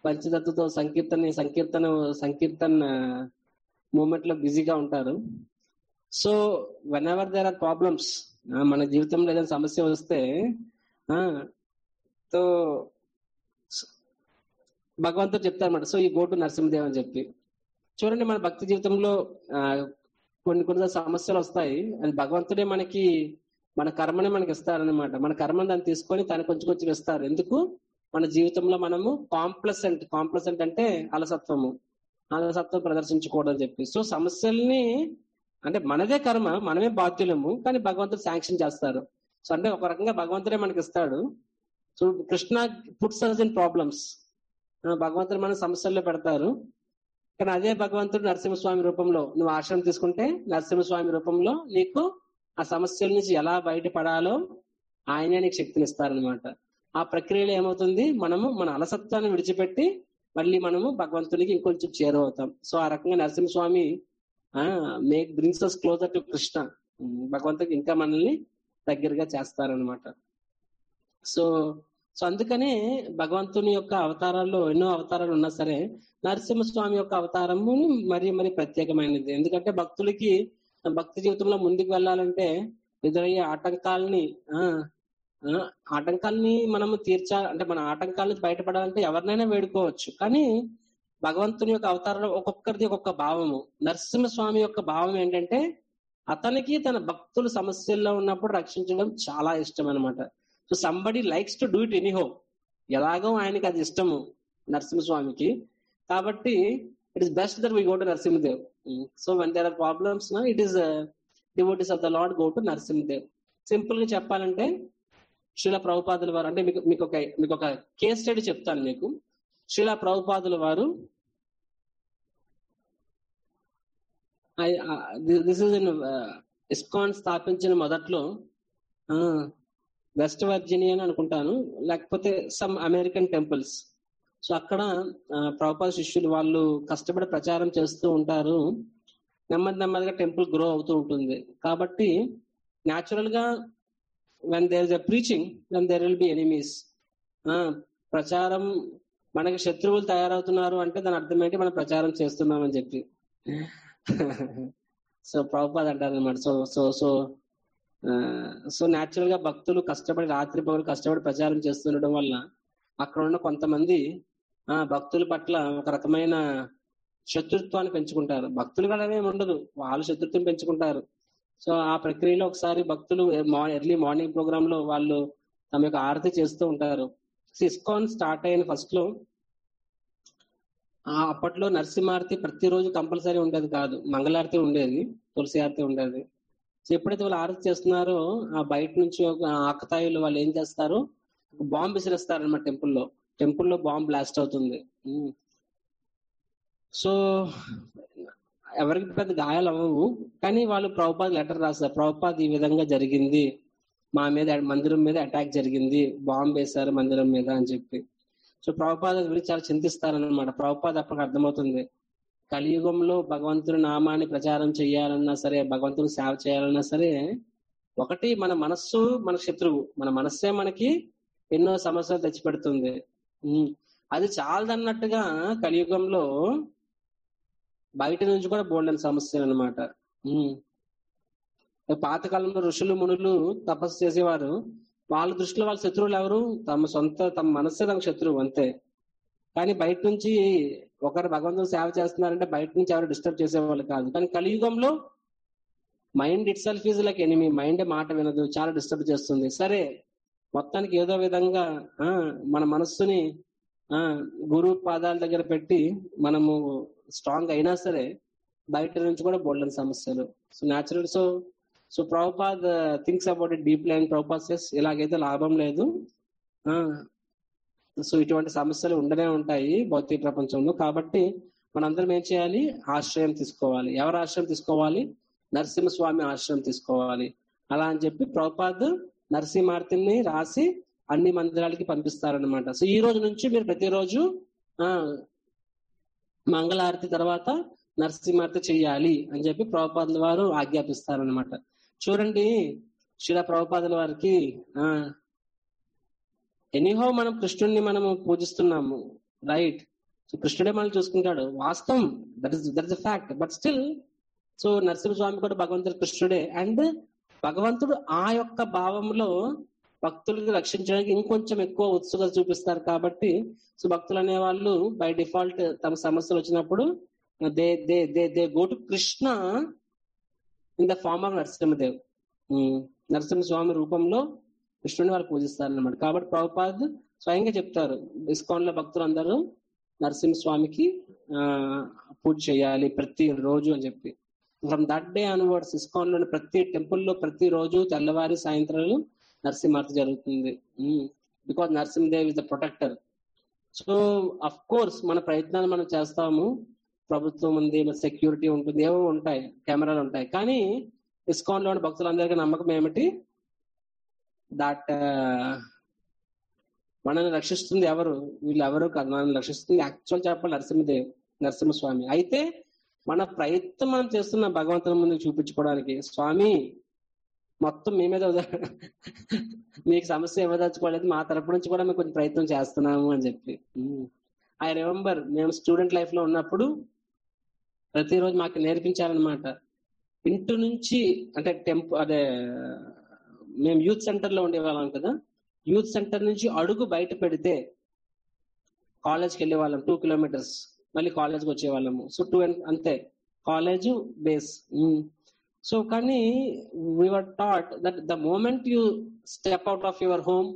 పంచదత్తుతో సంకీర్తన సంకీర్తన సంకీర్తన మూమెంట్ లో బిజీగా ఉంటారు so whenever there are problems మన జీవితంలో ఏదైనా సమస్య వస్తే సో భగవంతుడు చెప్తారన్నమాట సో ఈ గోటు నరసింహదేవ్ అని చెప్పి చూడండి మన భక్తి జీవితంలో కొన్ని కొన్ని సమస్యలు వస్తాయి అది భగవంతుడే మనకి మన కర్మని మనకి ఇస్తారనమాట మన కర్మని దాన్ని తీసుకొని తను కొంచెం కొంచెం ఇస్తారు ఎందుకు మన జీవితంలో మనము కాంప్లసెంట్ కాంప్లసెంట్ అంటే అలసత్వము అలసత్వం ప్రదర్శించకూడదు అని చెప్పి సో సమస్యల్ని అంటే మనదే కర్మ మనమే బాధ్యులము కానీ భగవంతుడు శాంక్షన్ చేస్తారు సో అంటే ఒక రకంగా భగవంతుడే మనకి ఇస్తాడు so Krishna puts us in problems భగవంతుడు మన సమస్యల్లో పెడతారు కానీ అదే భగవంతుడు నరసింహస్వామి రూపంలో నువ్వు ఆశ్రమం తీసుకుంటే నరసింహస్వామి రూపంలో నీకు ఆ సమస్యల నుంచి ఎలా బయటపడాలో ఆయనే నీకు శక్తిని ఇస్తారనమాట ఆ ప్రక్రియలో ఏమవుతుంది మనము మన అలసత్వాన్ని విడిచిపెట్టి మళ్ళీ మనము భగవంతునికి ఇంకొంచెం చేరువవుతాం సో ఆ రకంగా Narasimhaswami make brings us closer to Krishna భగవంతుడికి ఇంకా మనల్ని దగ్గరగా చేస్తారనమాట సో సో అందుకనే భగవంతుని యొక్క అవతారాల్లో ఎన్నో అవతారాలు ఉన్నా సరే నరసింహస్వామి యొక్క అవతారము మరి మరి ప్రత్యేకమైనది ఎందుకంటే భక్తులకి భక్తి జీవితంలో ముందుకు వెళ్ళాలంటే ఎదురయ్యే ఆటంకాలని ఆ ఆటంకాలని మనము తీర్చా అంటే మన ఆటంకాల నుంచి బయటపడాలంటే ఎవరినైనా వేడుకోవచ్చు కానీ భగవంతుని యొక్క అవతారంలో ఒక్కొక్కరిది ఒక్కొక్క భావము నరసింహస్వామి యొక్క భావం ఏంటంటే అతనికి తన భక్తులు సమస్యల్లో ఉన్నప్పుడు రక్షించడం చాలా ఇష్టం అనమాట so somebody likes to do it anyhow ఎలాగో ఆయనకి అది ఇష్టము నరసింహస్వామికి కాబట్టి it is best that we go to Narasimhadev so when there are problems it is devotees of the Lord go to Narasimhadev simple గా చెప్పాలంటే శిలా ప్రభుపాదుల వారు అంటే మీకు మీకు ఒక మీకు ఒక కేస్ స్టడీ చెప్తాను మీకు శిలా ప్రభుపాదుల వారు దిస్ ఇస్ ఇన్ ఇస్కాన్ స్థాపించిన మొదట్లో వెస్ట్ వర్జీనియా అని అనుకుంటాను లేకపోతే సమ్ అమెరికన్ టెంపుల్స్ సో అక్కడ ప్రభుపాద శిష్యులు వాళ్ళు కష్టపడి ప్రచారం చేస్తూ ఉంటారు నెమ్మది నెమ్మదిగా టెంపుల్ గ్రో అవుతూ ఉంటుంది కాబట్టి న్యాచురల్ గా when there is a preaching when there will be enemies ప్రచారం మనకి శత్రువులు తయారవుతున్నారు అంటే దాని అర్థం ఏంటి మనం ప్రచారం చేస్తున్నాం అని చెప్పి సో ప్రభుపాద్ అంటారు అనమాట so so so so natural గా భక్తులు కష్టపడి రాత్రి పగలు కష్టపడి ప్రచారం చేస్తుండడం వల్ల అక్కడ ఉన్న కొంతమంది ఆ భక్తుల పట్ల ఒక రకమైన శత్రుత్వాన్ని పెంచుకుంటారు భక్తులు కూడా ఏమి ఉండదు వాళ్ళు శత్రుత్వం పెంచుకుంటారు సో ఆ ప్రక్రియలో ఒకసారి భక్తులు ఎర్లీ మార్నింగ్ ప్రోగ్రామ్ లో వాళ్ళు తమ యొక్క ఆరతి చేస్తూ ఉంటారు ఇస్కాన్ స్టార్ట్ అయిన ఫస్ట్ లో అప్పట్లో నరసింహారతి ప్రతిరోజు కంపల్సరీ ఉండేది కాదు మంగళారతి ఉండేది తులసి ఆరతి ఉండేది సో ఎప్పుడైతే వాళ్ళు ఆరతి చేస్తున్నారో ఆ బయట నుంచి ఒక ఆకతాయిలు వాళ్ళు ఏం చేస్తారు బాంబు విసిరేస్తారు అనమాట టెంపుల్లో టెంపుల్లో బాంబ్ బ్లాస్ట్ అవుతుంది సో ఎవరికి పెద్ద గాయాలు అవ్వవు కానీ వాళ్ళు ప్రభుపాద్ లెటర్ రాస్తారు ప్రభుపాద్ ఈ విధంగా జరిగింది మా మీద మందిరం మీద అటాక్ జరిగింది బాంబు వేశారు మందిరం మీద అని చెప్పి సో ప్రభుపాద గురించి చాలా చింతిస్తారనమాట ప్రభుపాద అప్పటికి అర్థమవుతుంది కలియుగంలో భగవంతుని నామాన్ని ప్రచారం చేయాలన్నా సరే భగవంతుని సేవ చేయాలన్నా సరే ఒకటి మన మనస్సు మన శత్రువు మన మనస్సే మనకి ఎన్నో సమస్యలు తెచ్చిపెడుతుంది అది చాలదన్నట్టుగా కలియుగంలో బయట నుంచి కూడా బోల్డెన్ సమస్యలు అనమాట పాతకాలంలో ఋషులు మునులు తపస్సు చేసేవారు వాళ్ళ దృష్టిలో వాళ్ళ శత్రువులు ఎవరు తమ సొంత తమ మనస్సే తమ శత్రువు అంతే కానీ బయట నుంచి ఒకరు భగవంతుని సేవ చేస్తున్నారంటే బయట నుంచి ఎవరు డిస్టర్బ్ చేసేవాళ్ళు కాదు కానీ కలియుగంలో mind itself is like enemy mind మాట వినదు చాలా డిస్టర్బ్ చేస్తుంది సరే మొత్తానికి ఏదో విధంగా ఆ మన మనస్సుని ఆ గురు పాదాల దగ్గర పెట్టి మనము స్ట్రాంగ్ అయినా సరే బయట నుంచి కూడా బోల్డెన్ సమస్యలు so natural so so Prabhupad thinks about it deep line ప్రభుపాసెస్ ఇలాగైతే లాభం లేదు సో ఇటువంటి సమస్యలు ఉండనే ఉంటాయి భౌతిక ప్రపంచంలో కాబట్టి మనందరం ఏం చేయాలి ఆశ్రయం తీసుకోవాలి ఎవరు ఆశ్రయం తీసుకోవాలి నరసింహస్వామి ఆశ్రయం తీసుకోవాలి అలా అని చెప్పి ప్రభుపాద్ నరసింహార్తిని రాసి అన్ని మందిరాలకి పంపిస్తారనమాట సో ఈ రోజు నుంచి మీరు ప్రతిరోజు ఆ మంగళారతి తర్వాత నరసింహార్తి చెయ్యాలి అని చెప్పి ప్రభుపాదుల వారు ఆజ్ఞాపిస్తారనమాట చూడండి శిలా ప్రభుపాదుల వారికి ఆ ఎనీహో మనం కృష్ణుడిని మనము పూజిస్తున్నాము రైట్ సో కృష్ణుడే మనం చూసుకుంటాడు వాస్తవం that is that is fact but still so Narasimhaswami కూడా భగవంతుడు కృష్ణుడే అండ్ భగవంతుడు ఆ యొక్క భావంలో భక్తులను రక్షించడానికి ఇంకొంచెం ఎక్కువ ఉత్సుకత చూపిస్తారు కాబట్టి సో భక్తులు అనే వాళ్ళు బై డిఫాల్ట్ తమ సమస్యలు వచ్చినప్పుడు they they they they go to Krishna in the form of Narasimhadev Narasimhaswami రూపంలో కృష్ణుని వాళ్ళు పూజిస్తారు అనమాట కాబట్టి ప్రభుపాద్ స్వయంగా చెప్తారు ఇస్కాన్ లో భక్తులు అందరూ నరసింహస్వామికి ఆ పూజ చేయాలి ప్రతి రోజు అని చెప్పి from that day onwards ISKCON లోని ప్రతి టెంపుల్ లో ప్రతి రోజు తెల్లవారి సాయంత్రాలు నరసింహార్తి జరుగుతుంది because Narasimhadev is the protector so of course మన ప్రయత్నాలు మనం చేస్తాము ప్రభుత్వం ఉంది సెక్యూరిటీ ఉంటుంది ఏవో ఉంటాయి కెమెరాలు ఉంటాయి కానీ ఇస్కాన్ లోని భక్తులందరికీ నమ్మకం ఏమిటి దట్ మనల్ని రక్షిస్తుంది ఎవరు వీళ్ళు ఎవరు కాదు మనల్ని రక్షిస్తుంది యాక్చువల్ చెప్పాలి నరసింహదేవ్ నరసింహస్వామి అయితే మన ప్రయత్నం మనం చేస్తున్న భగవంతుని ముందు చూపించుకోవడానికి స్వామి మొత్తం మీ మీద మీకు సమస్య ఇవ్వదలుచుకోలేదు మా తరపు నుంచి కూడా మేము కొంచెం ప్రయత్నం చేస్తున్నాము అని చెప్పి ఐ రిమెంబర్ మేము స్టూడెంట్ లైఫ్ లో ఉన్నప్పుడు ప్రతిరోజు మాకు నేర్పించారనమాట ఇంటి నుంచి అంటే టెంపు అదే మేము యూత్ సెంటర్ లో ఉండేవాళ్ళం కదా యూత్ సెంటర్ నుంచి అడుగు బయట పెడితే కాలేజ్కి వెళ్ళే వాళ్ళం టూ కిలోమీటర్స్ మళ్ళీ కాలేజ్కి వచ్చే వాళ్ళము సో టూ అంతే కాలేజ్ బేస్ సో కానీ we are taught that the moment you step out of your home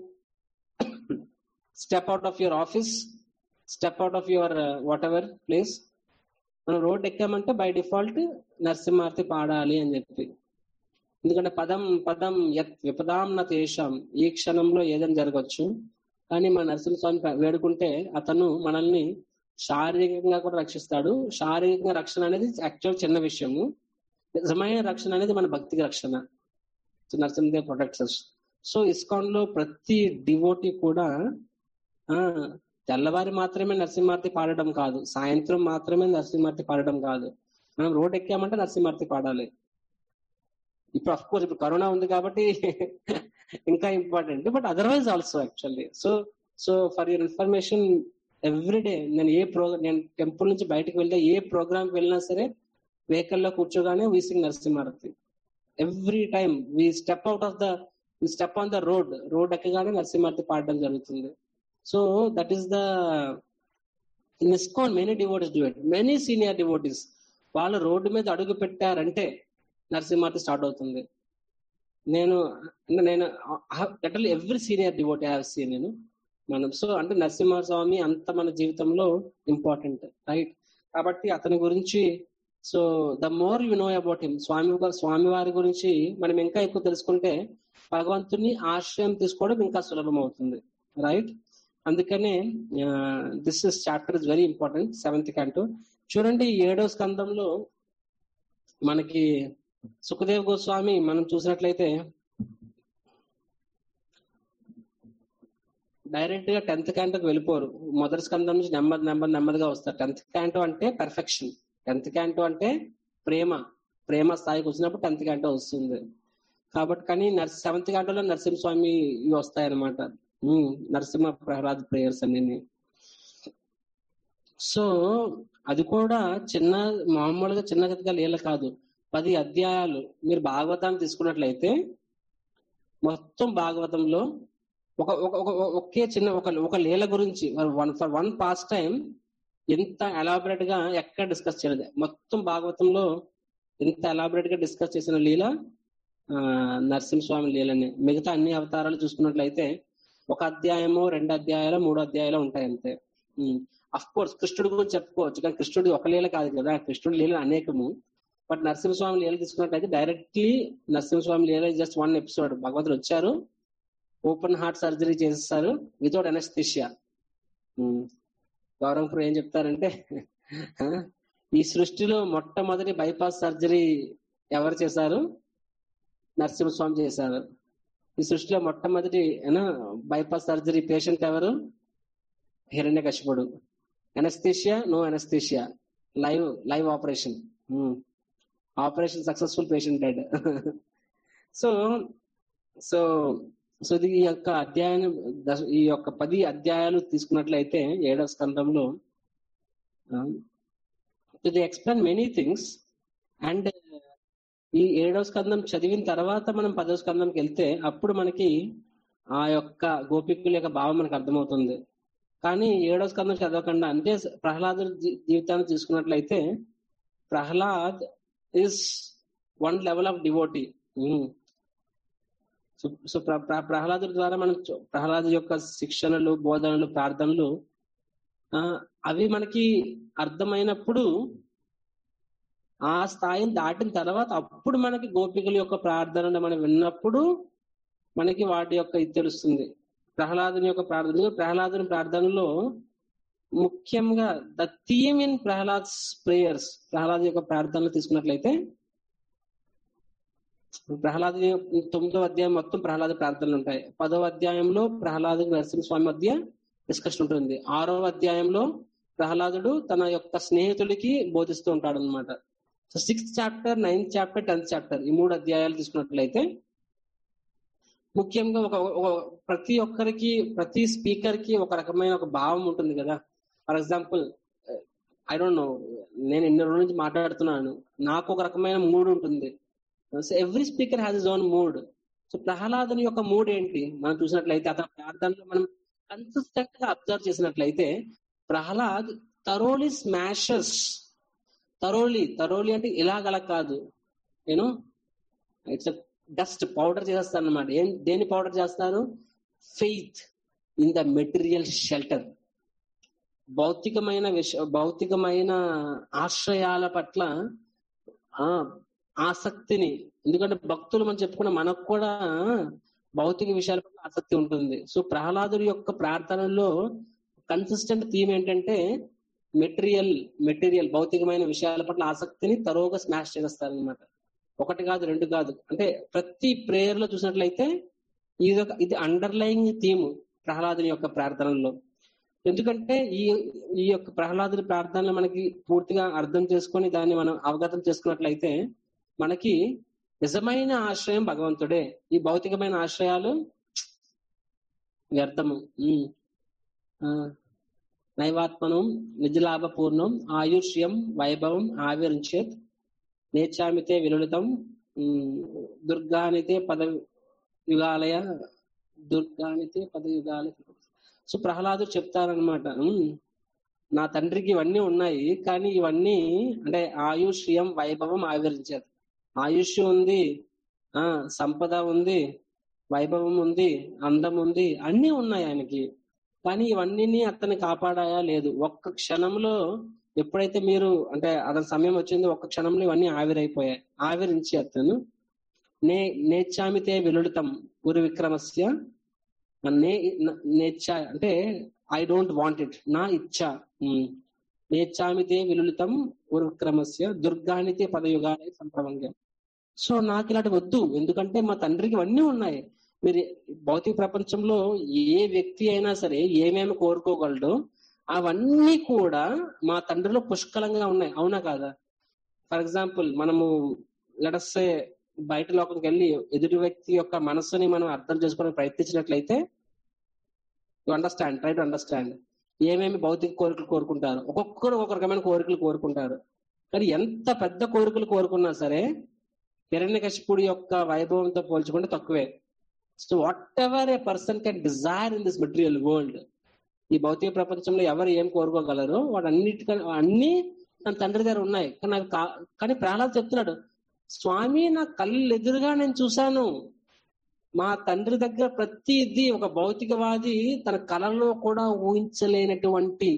step out of your office step out of your whatever place మనం రోడ్ ఎక్కామంటే by default నరసింహార్తి పాడాలి అని చెప్పి ఎందుకంటే పదం పదం యత్ విపదాం నా తేషాం ఈ క్షణంలో ఏదైనా జరగచ్చు కానీ మన నరసింహస్వామి వేడుకుంటే అతను మనల్ని శారీరకంగా కూడా రక్షిస్తాడు శారీరకంగా రక్షణ అనేది యాక్చువల్ చిన్న విషయము నిజమైన రక్షణ అనేది మన భక్తికి రక్షణ నరసింహదేవ్ ప్రొటెక్ట్స్ సో ఇస్కాన్ లో ప్రతి డివోటీ కూడా ఆ తెల్లవారి మాత్రమే నరసింహార్తి పాడడం కాదు సాయంత్రం మాత్రమే నరసింహార్తి పాడడం కాదు మనం రోడ్ ఎక్కామంటే నరసింహార్తి పాడాలి ఇప్పుడు అఫ్ కోర్స్ ఇప్పుడు కరోనా ఉంది కాబట్టి ఇంకా important but otherwise also actually so so for your information every day నేను ఏ ప్రోగ్రామ్ నేను టెంపుల్ నుంచి బయటకు వెళ్తే ఏ ప్రోగ్రామ్కి వెళ్ళినా సరే వెహికల్ లో కూర్చోగానే వీసింగ్ నరసింహారతి every time we step out of the we step on the road road ఎక్కగానే నరసింహారతి పాడడం జరుగుతుంది so that is the in ISKCON many devotees do it many senior devotees వాళ్ళు రోడ్డు మీద అడుగు పెట్టారంటే నరసింహార్తి స్టార్ట్ అవుతుంది నేను నేను every senior devotee have seen నేను మనం సో అంటే నరసింహస్వామి అంత మన జీవితంలో ఇంపార్టెంట్ రైట్ కాబట్టి అతని గురించి so the more you know about him స్వామి స్వామి వారి గురించి మనం ఇంకా ఎక్కువ తెలుసుకుంటే భగవంతుని ఆశ్రయం తీసుకోవడం ఇంకా సులభం అవుతుంది రైట్ అందుకనే this is chapter is very important seventh canto చూడండి ఏడో స్కందంలో మనకి సుఖదేవ్ గోస్వామి మనం చూసినట్లయితే డైరెక్ట్ గా టెన్త్ క్యాంటోకి వెళ్ళిపోరు మొదటి స్కందం నుంచి నెమ్మది నెమ్మది నెమ్మదిగా వస్తారు టెన్త్ క్యాంటో అంటే పర్ఫెక్షన్ టెన్త్ క్యాంటో అంటే ప్రేమ ప్రేమ స్థాయికి వచ్చినప్పుడు టెన్త్ క్యాంటో వస్తుంది కాబట్టి కానీ నర్స్ సెవెంత్ క్యాంటోలో నరసింహస్వామి ఇవి వస్తాయన్నమాట నరసింహ ప్రహ్లాద్ ప్రేయర్స్ అన్ని సో అది కూడా చిన్న మామూలుగా చిన్న గతిగా లీల కాదు పది అధ్యాయాలు మీరు భాగవతాన్ని తీసుకున్నట్లయితే మొత్తం భాగవతంలో ఒక ఒక ఒకే చిన్న ఒక ఒక లీల గురించి one for one pastime ఎంత ఎలాబరేట్ గా ఎక్కడ డిస్కస్ చేయలేదు మొత్తం భాగవతంలో ఎంత ఎలాబరేట్ గా డిస్కస్ చేసిన లీల నరసింహస్వామి లీలని మిగతా అన్ని అవతారాలు చూసుకున్నట్లయితే ఒక అధ్యాయము రెండు అధ్యాయాలు మూడు అధ్యాయాలు ఉంటాయి అంతే అఫ్ కోర్స్ కృష్ణుడి గురించి చెప్పుకోవచ్చు కానీ కృష్ణుడి ఒక లీల కాదు కదా కృష్ణుడి లీల అనేకము బట్ నరసింహస్వామి లీల తీసుకున్నట్లయితే డైరెక్ట్లీ నరసింహస్వామి లీల జస్ట్ వన్ ఎపిసోడ్ భగవంతుడు వచ్చారు ఓపెన్ హార్ట్ సర్జరీ చేసేస్తారు వితౌట్ అనస్థిషియా గౌరవపూర్ ఏం చెప్తారంటే ఈ సృష్టిలో మొట్టమొదటి బైపాస్ సర్జరీ ఎవరు చేశారు నరసింహస్వామి చేశారు ఈ సృష్టిలో మొట్టమొదటి బైపాస్ సర్జరీ పేషెంట్ ఎవరు హిరణ్య కశిపుడు anaesthesia no anaesthesia live live operation operation successful patient dead so so so ఇది ఈ యొక్క అధ్యాయం ఈ యొక్క పది అధ్యాయాలు తీసుకున్నట్లయితే ఏడవ స్కందంలో the explain many things and ఈ ఏడవ స్కందం చదివిన తర్వాత మనం పదవ స్కందంకి వెళ్తే అప్పుడు మనకి ఆ యొక్క గోపికుల యొక్క భావం మనకు అర్థమవుతుంది కానీ ఏడవ స్కందం చదవకుండా అంటే ప్రహ్లాదు జీవితాన్ని తీసుకున్నట్లయితే Prahlad is one level of devotee so ప్రహ్లాదు ద్వారా మనం ప్రహ్లాదు యొక్క శిక్షణలు బోధనలు ప్రార్థనలు అవి మనకి అర్థమైనప్పుడు ఆ స్థాయిని దాటిన తర్వాత అప్పుడు మనకి గోపికల యొక్క ప్రార్థనలు మనం విన్నప్పుడు మనకి వాటి యొక్క ఇది తెలుస్తుంది ప్రహ్లాదుని యొక్క ప్రార్థన ప్రహ్లాదుని ప్రార్థనలో ముఖ్యంగా the theme in Prahlad prayers Prahlad యొక్క ప్రార్థనలు తీసుకున్నట్లయితే ప్రహ్లాద తొమ్మిదవ అధ్యాయం మొత్తం ప్రహ్లాద ప్రార్థనలు ఉంటాయి పదవ అధ్యాయంలో ప్రహ్లాద నరసింహస్వామి మధ్య డిస్కషన్ ఉంటుంది ఆరవ అధ్యాయంలో ప్రహ్లాదుడు తన యొక్క స్నేహితుడికి బోధిస్తూ ఉంటాడు అనమాట so sixth chapter ninth chapter tenth chapter ఈ మూడు అధ్యాయాలు తీసుకున్నట్లయితే ముఖ్యంగా ఒక ప్రతి ఒక్కరికి ప్రతి స్పీకర్ కి ఒక రకమైన ఒక భావం ఉంటుంది కదా for example I don't know నేను ఎన్ని రోజుల నుంచి మాట్లాడుతున్నాను నాకు ఒక రకమైన మూడ్ ఉంటుంది so every speaker has is own mood so ప్రహ్లాదుని యొక్క మూడ్ ఏంటి మనం చూసినట్లయితే అతని ప్రార్థనలో మనం కన్సిస్టెంట్ గా అబ్జర్వ్ చేసినట్లయితే Prahlad thoroughly smashers thoroughly thoroughly అంటే ఇలాగల కాదు నేను ఇట్స్ డస్ట్ పౌడర్ చేస్తాను అనమాట ఏం దేని పౌడర్ చేస్తారు faith in the material shelter భౌతికమైన విష భౌతికమైన ఆశ్రయాల పట్ల ఆ ఆసక్తిని ఎందుకంటే భక్తులు మనం చెప్పుకున్న మనకు కూడా భౌతిక విషయాల పట్ల ఆసక్తి ఉంటుంది సో ప్రహ్లాదుడి యొక్క ప్రార్థనలో కన్సిస్టెంట్ థీమ్ ఏంటంటే మెటీరియల్ మెటీరియల్ భౌతికమైన విషయాల పట్ల ఆసక్తిని తరోగా స్మాష్ చేస్తారనమాట ఒకటి కాదు రెండు కాదు అంటే ప్రతి ప్రేయర్ లో చూసినట్లయితే ఇది ఒక ఇది అండర్లయింగ్ థీమ్ ప్రహ్లాదుని యొక్క ప్రార్థనలో ఎందుకంటే ఈ ఈ యొక్క ప్రహ్లాదుని ప్రార్థనలు మనకి పూర్తిగా అర్థం చేసుకొని దాన్ని మనం అవగతం చేసుకున్నట్లయితే మనకి నిజమైన ఆశ్రయం భగవంతుడే ఈ భౌతికమైన ఆశ్రయాలు వ్యర్థము నైవాత్మనం నిజలాభపూర్ణం ఆయుష్యం వైభవం ఆవిరించేత్ నేచామితే విలులితం దుర్గానితే పద యుగాలయ దుర్గానితే పద యుగాలయ సో ప్రహ్లాదుడు చెప్తారనమాట నా తండ్రికి ఇవన్నీ ఉన్నాయి కానీ ఇవన్నీ అంటే ఆయుష్యం వైభవం ఆవిరించేది ఆయుష్ ఉంది ఆ సంపద ఉంది వైభవం ఉంది అందం ఉంది అన్ని ఉన్నాయి ఆయనకి కానీ ఇవన్నీ అతన్ని కాపాడాయా లేదు ఒక్క క్షణంలో ఎప్పుడైతే మీరు అంటే అతని సమయం వచ్చిందో ఒక్క క్షణంలో ఇవన్నీ ఆవిరైపోయాయి ఆవిరించి అతను నే నేచ్చామితే విలుడితం గురు విక్రమస్య నే నేచ్చా అంటే ఐ డోంట్ వాంట్ ఇట్ నా ఇచ్చా నేచ్చామితే విలులితం గురు విక్రమస్య దుర్గానితే పదయుగాలే సంప్రవంగం సో నాకు ఇలాంటి వద్దు ఎందుకంటే మా తండ్రికి ఇవన్నీ ఉన్నాయి మీరు భౌతిక ప్రపంచంలో ఏ వ్యక్తి అయినా సరే ఏమేమి కోరుకోగలడో అవన్నీ కూడా మా తండ్రిలో పుష్కలంగా ఉన్నాయి అవునా కాదా ఫర్ ఎగ్జాంపుల్ మనము లెటస్సే బయట లోకంకి వెళ్ళి ఎదుటి వ్యక్తి యొక్క మనస్సుని మనం అర్థం చేసుకోవడానికి ప్రయత్నించినట్లయితే you understand try to understand ఏమేమి భౌతిక కోరికలు కోరుకుంటారు ఒక్కొక్కరు ఒక్కొక్క రకమైన కోరికలు కోరుకుంటారు కానీ ఎంత పెద్ద కోరికలు కోరుకున్నా సరే హిరణ్యకశిపుడి యొక్క వైభవంతో పోల్చుకుంటే తక్కువే so whatever a person can desire in this material world ఈ భౌతిక ప్రపంచంలో ఎవరు ఏం కోరుకోగలరో వాడు అన్నిటికన్నా అన్ని తన తండ్రి దగ్గర ఉన్నాయి కానీ నాకు కానీ ప్రహ్లాద్ చెప్తున్నాడు స్వామి నా కళ్ళు ఎదురుగా నేను చూశాను మా తండ్రి దగ్గర ప్రతిదీ ఒక భౌతికవాది తన కళలో కూడా ఊహించలేనటువంటి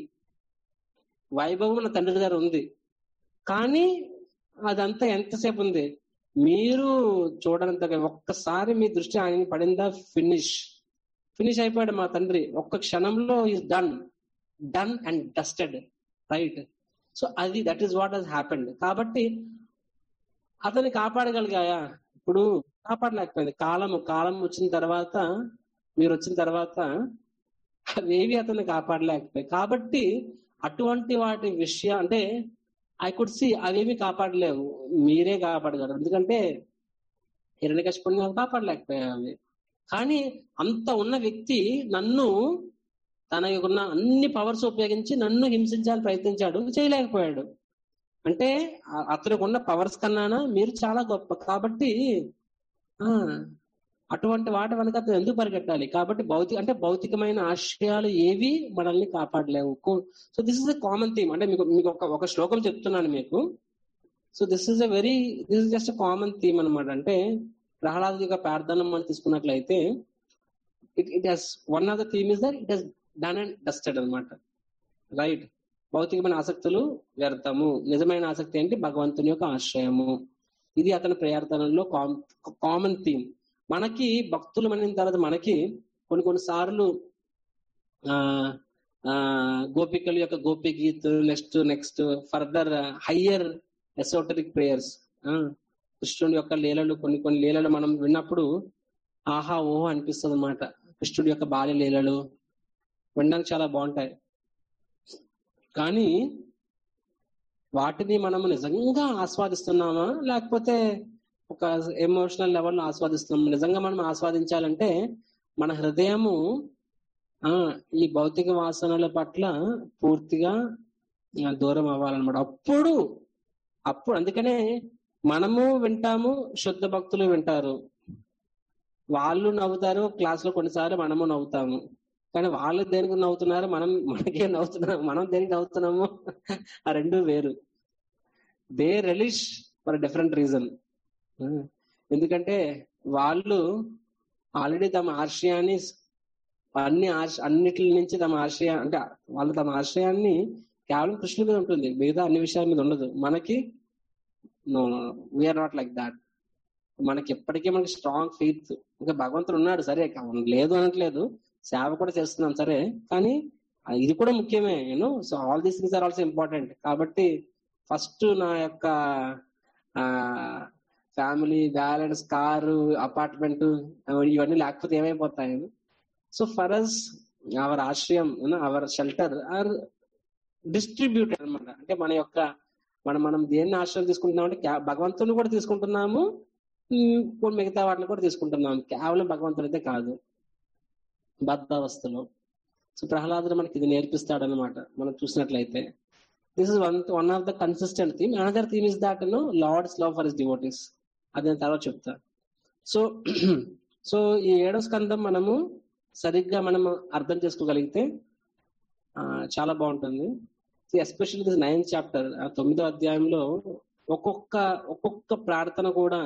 వైభవం నా తండ్రి దగ్గర ఉంది కానీ అదంతా ఎంతసేపు ఉంది మీరు చూడనంతగా ఒక్కసారి మీ దృష్టి ఆయన పడిందా ఫినిష్ ఫినిష్ అయిపోయాడు మా తండ్రి ఒక్క క్షణంలో is done done and dusted right so అది that is what he's happened కాబట్టి అతన్ని కాపాడగలిగాయా ఇప్పుడు కాపాడలేకపోయింది కాలం కాలం వచ్చిన తర్వాత మీరు వచ్చిన తర్వాత అవేవి అతన్ని కాపాడలేకపోయాయి కాబట్టి అటువంటి వాటి విషయం అంటే ఐ కుడ్ సి అవేమి కాపాడలేవు మీరే కాపాడగలరు ఎందుకంటే హిరణ్యకశిపుణ్ణి కాపాడలేకపోయాయి అవి కానీ అంత ఉన్న వ్యక్తి నన్ను తన ఉన్న అన్ని పవర్స్ ఉపయోగించి నన్ను హింసించాలని ప్రయత్నించాడు చేయలేకపోయాడు అంటే ఆ- అతనికి ఉన్న పవర్స్ కన్నానా మీరు చాలా గొప్ప కాబట్టి ఆ అటువంటి వాటి వెనక అతను ఎందుకు పరిగెట్టాలి కాబట్టి భౌతిక అంటే భౌతికమైన ఆశయాలు ఏవి మనల్ని కాపాడలేవు so this is a common theme అంటే మీకు మీకు ఒక ఒక శ్లోకం చెప్తున్నాను మీకు so this is a very this is just common theme అనమాట అంటే ప్రహ్లాద్ యొక్క ప్రార్థన మనం తీసుకున్నట్లయితే it it has one of the theme is that it has done and dusted అనమాట రైట్ భౌతికమైన ఆసక్తులు వ్యర్థము నిజమైన ఆసక్తి ఏంటి భగవంతుని యొక్క ఆశ్రయము ఇది అతని ప్రార్థనలో కామన్ థీమ్ మనకి భక్తులు అనిన తర్వాత మనకి కొన్ని కొన్ని సార్లు ఆ ఆ గోపికల యొక్క Gopi Geet next next further higher esoteric prayers కృష్ణుడి యొక్క లీలలు కొన్ని కొన్ని లీలలు మనం విన్నప్పుడు ఆహా ఓహో అనిపిస్తుంది అనమాట కృష్ణుడి యొక్క బాల్య లీలలు వినడానికి చాలా బాగుంటాయి కానీ వాటిని మనము నిజంగా ఆస్వాదిస్తున్నామా లేకపోతే ఒక ఎమోషనల్ లెవెల్లో ఆస్వాదిస్తున్నాము నిజంగా మనం ఆస్వాదించాలంటే మన హృదయము ఆ ఈ భౌతిక వాసనల పట్ల పూర్తిగా ఆ, దూరం అవ్వాలన్నమాట అప్పుడు అప్పుడు అందుకనే మనము వింటాము శుద్ధ భక్తులు వింటారు వాళ్ళు నవ్వుతారు క్లాస్ లో కొన్నిసార్లు మనము నవ్వుతాము కానీ వాళ్ళు దేనికి నవ్వుతున్నారు మనం మనకే నవ్వుతున్నాము మనం దేనికి నవ్వుతున్నాము ఆ రెండు వేరు they relish for different reason ఎందుకంటే వాళ్ళు ఆల్రెడీ తమ ఆశయాన్ని అన్ని ఆశ అన్నిటి నుంచి తమ ఆశయ అంటే వాళ్ళు తమ ఆశయాన్ని కేవలం కృష్ణుడి మీద ఉంటుంది మిగతా అన్ని విషయాల మీద ఉండదు మనకి no we are not like that మనకి ఎప్పటికీ మనకి స్ట్రాంగ్ ఫెయిత్ ఇంకా భగవంతుడు ఉన్నాడు సరే కావును, లేదు అనట్లేదు సేవ కూడా చేస్తున్నాం సరే కానీ ఆ ఇది కూడా ముఖ్యమే you know so all these things are also important కాబట్టి ఫస్ట్ నా యొక్క ఆ ఫ్యామిలీ బ్యాలెన్స్ కారు అపార్ట్మెంట్ ఇవన్నీ లేకపోతే ఏమైపోతాయి సో ఫర్ అస్ అవర్ ఆశ్రయం అవర్ షెల్టర్ ఆర్ డిస్ట్రిబ్యూటెడ్ అన్నమాట అంటే మన యొక్క మనం మనం దేన్ని ఆశ్రయం తీసుకుంటున్నాం అంటే క్యా- భగవంతుని కూడా తీసుకుంటున్నాము ఉమ్, కొన్ని మిగతా వాటిని కూడా తీసుకుంటున్నాము కేవలం భగవంతుడు అయితే కాదు బద్ధావస్థలో సో ప్రహ్లాదుడు మనకి ఇది నేర్పిస్తాడనమాట మనం చూసినట్లయితే this is one one of the consistent theme another theme is that no Lord's love for is devotees అది నేను తర్వాత చెప్తా సో సో ఈ ఏడో స్కందం మనము సరిగ్గా మనం అర్థం చేసుకోగలిగితే ఆ, చాలా బాగుంటుంది ఎస్పెషల్లీ దిస్ నైన్త్ చాప్టర్ తొమ్మిదో అధ్యాయంలో ఒక్కొక్క ఒక్కొక్క ప్రార్థన కూడా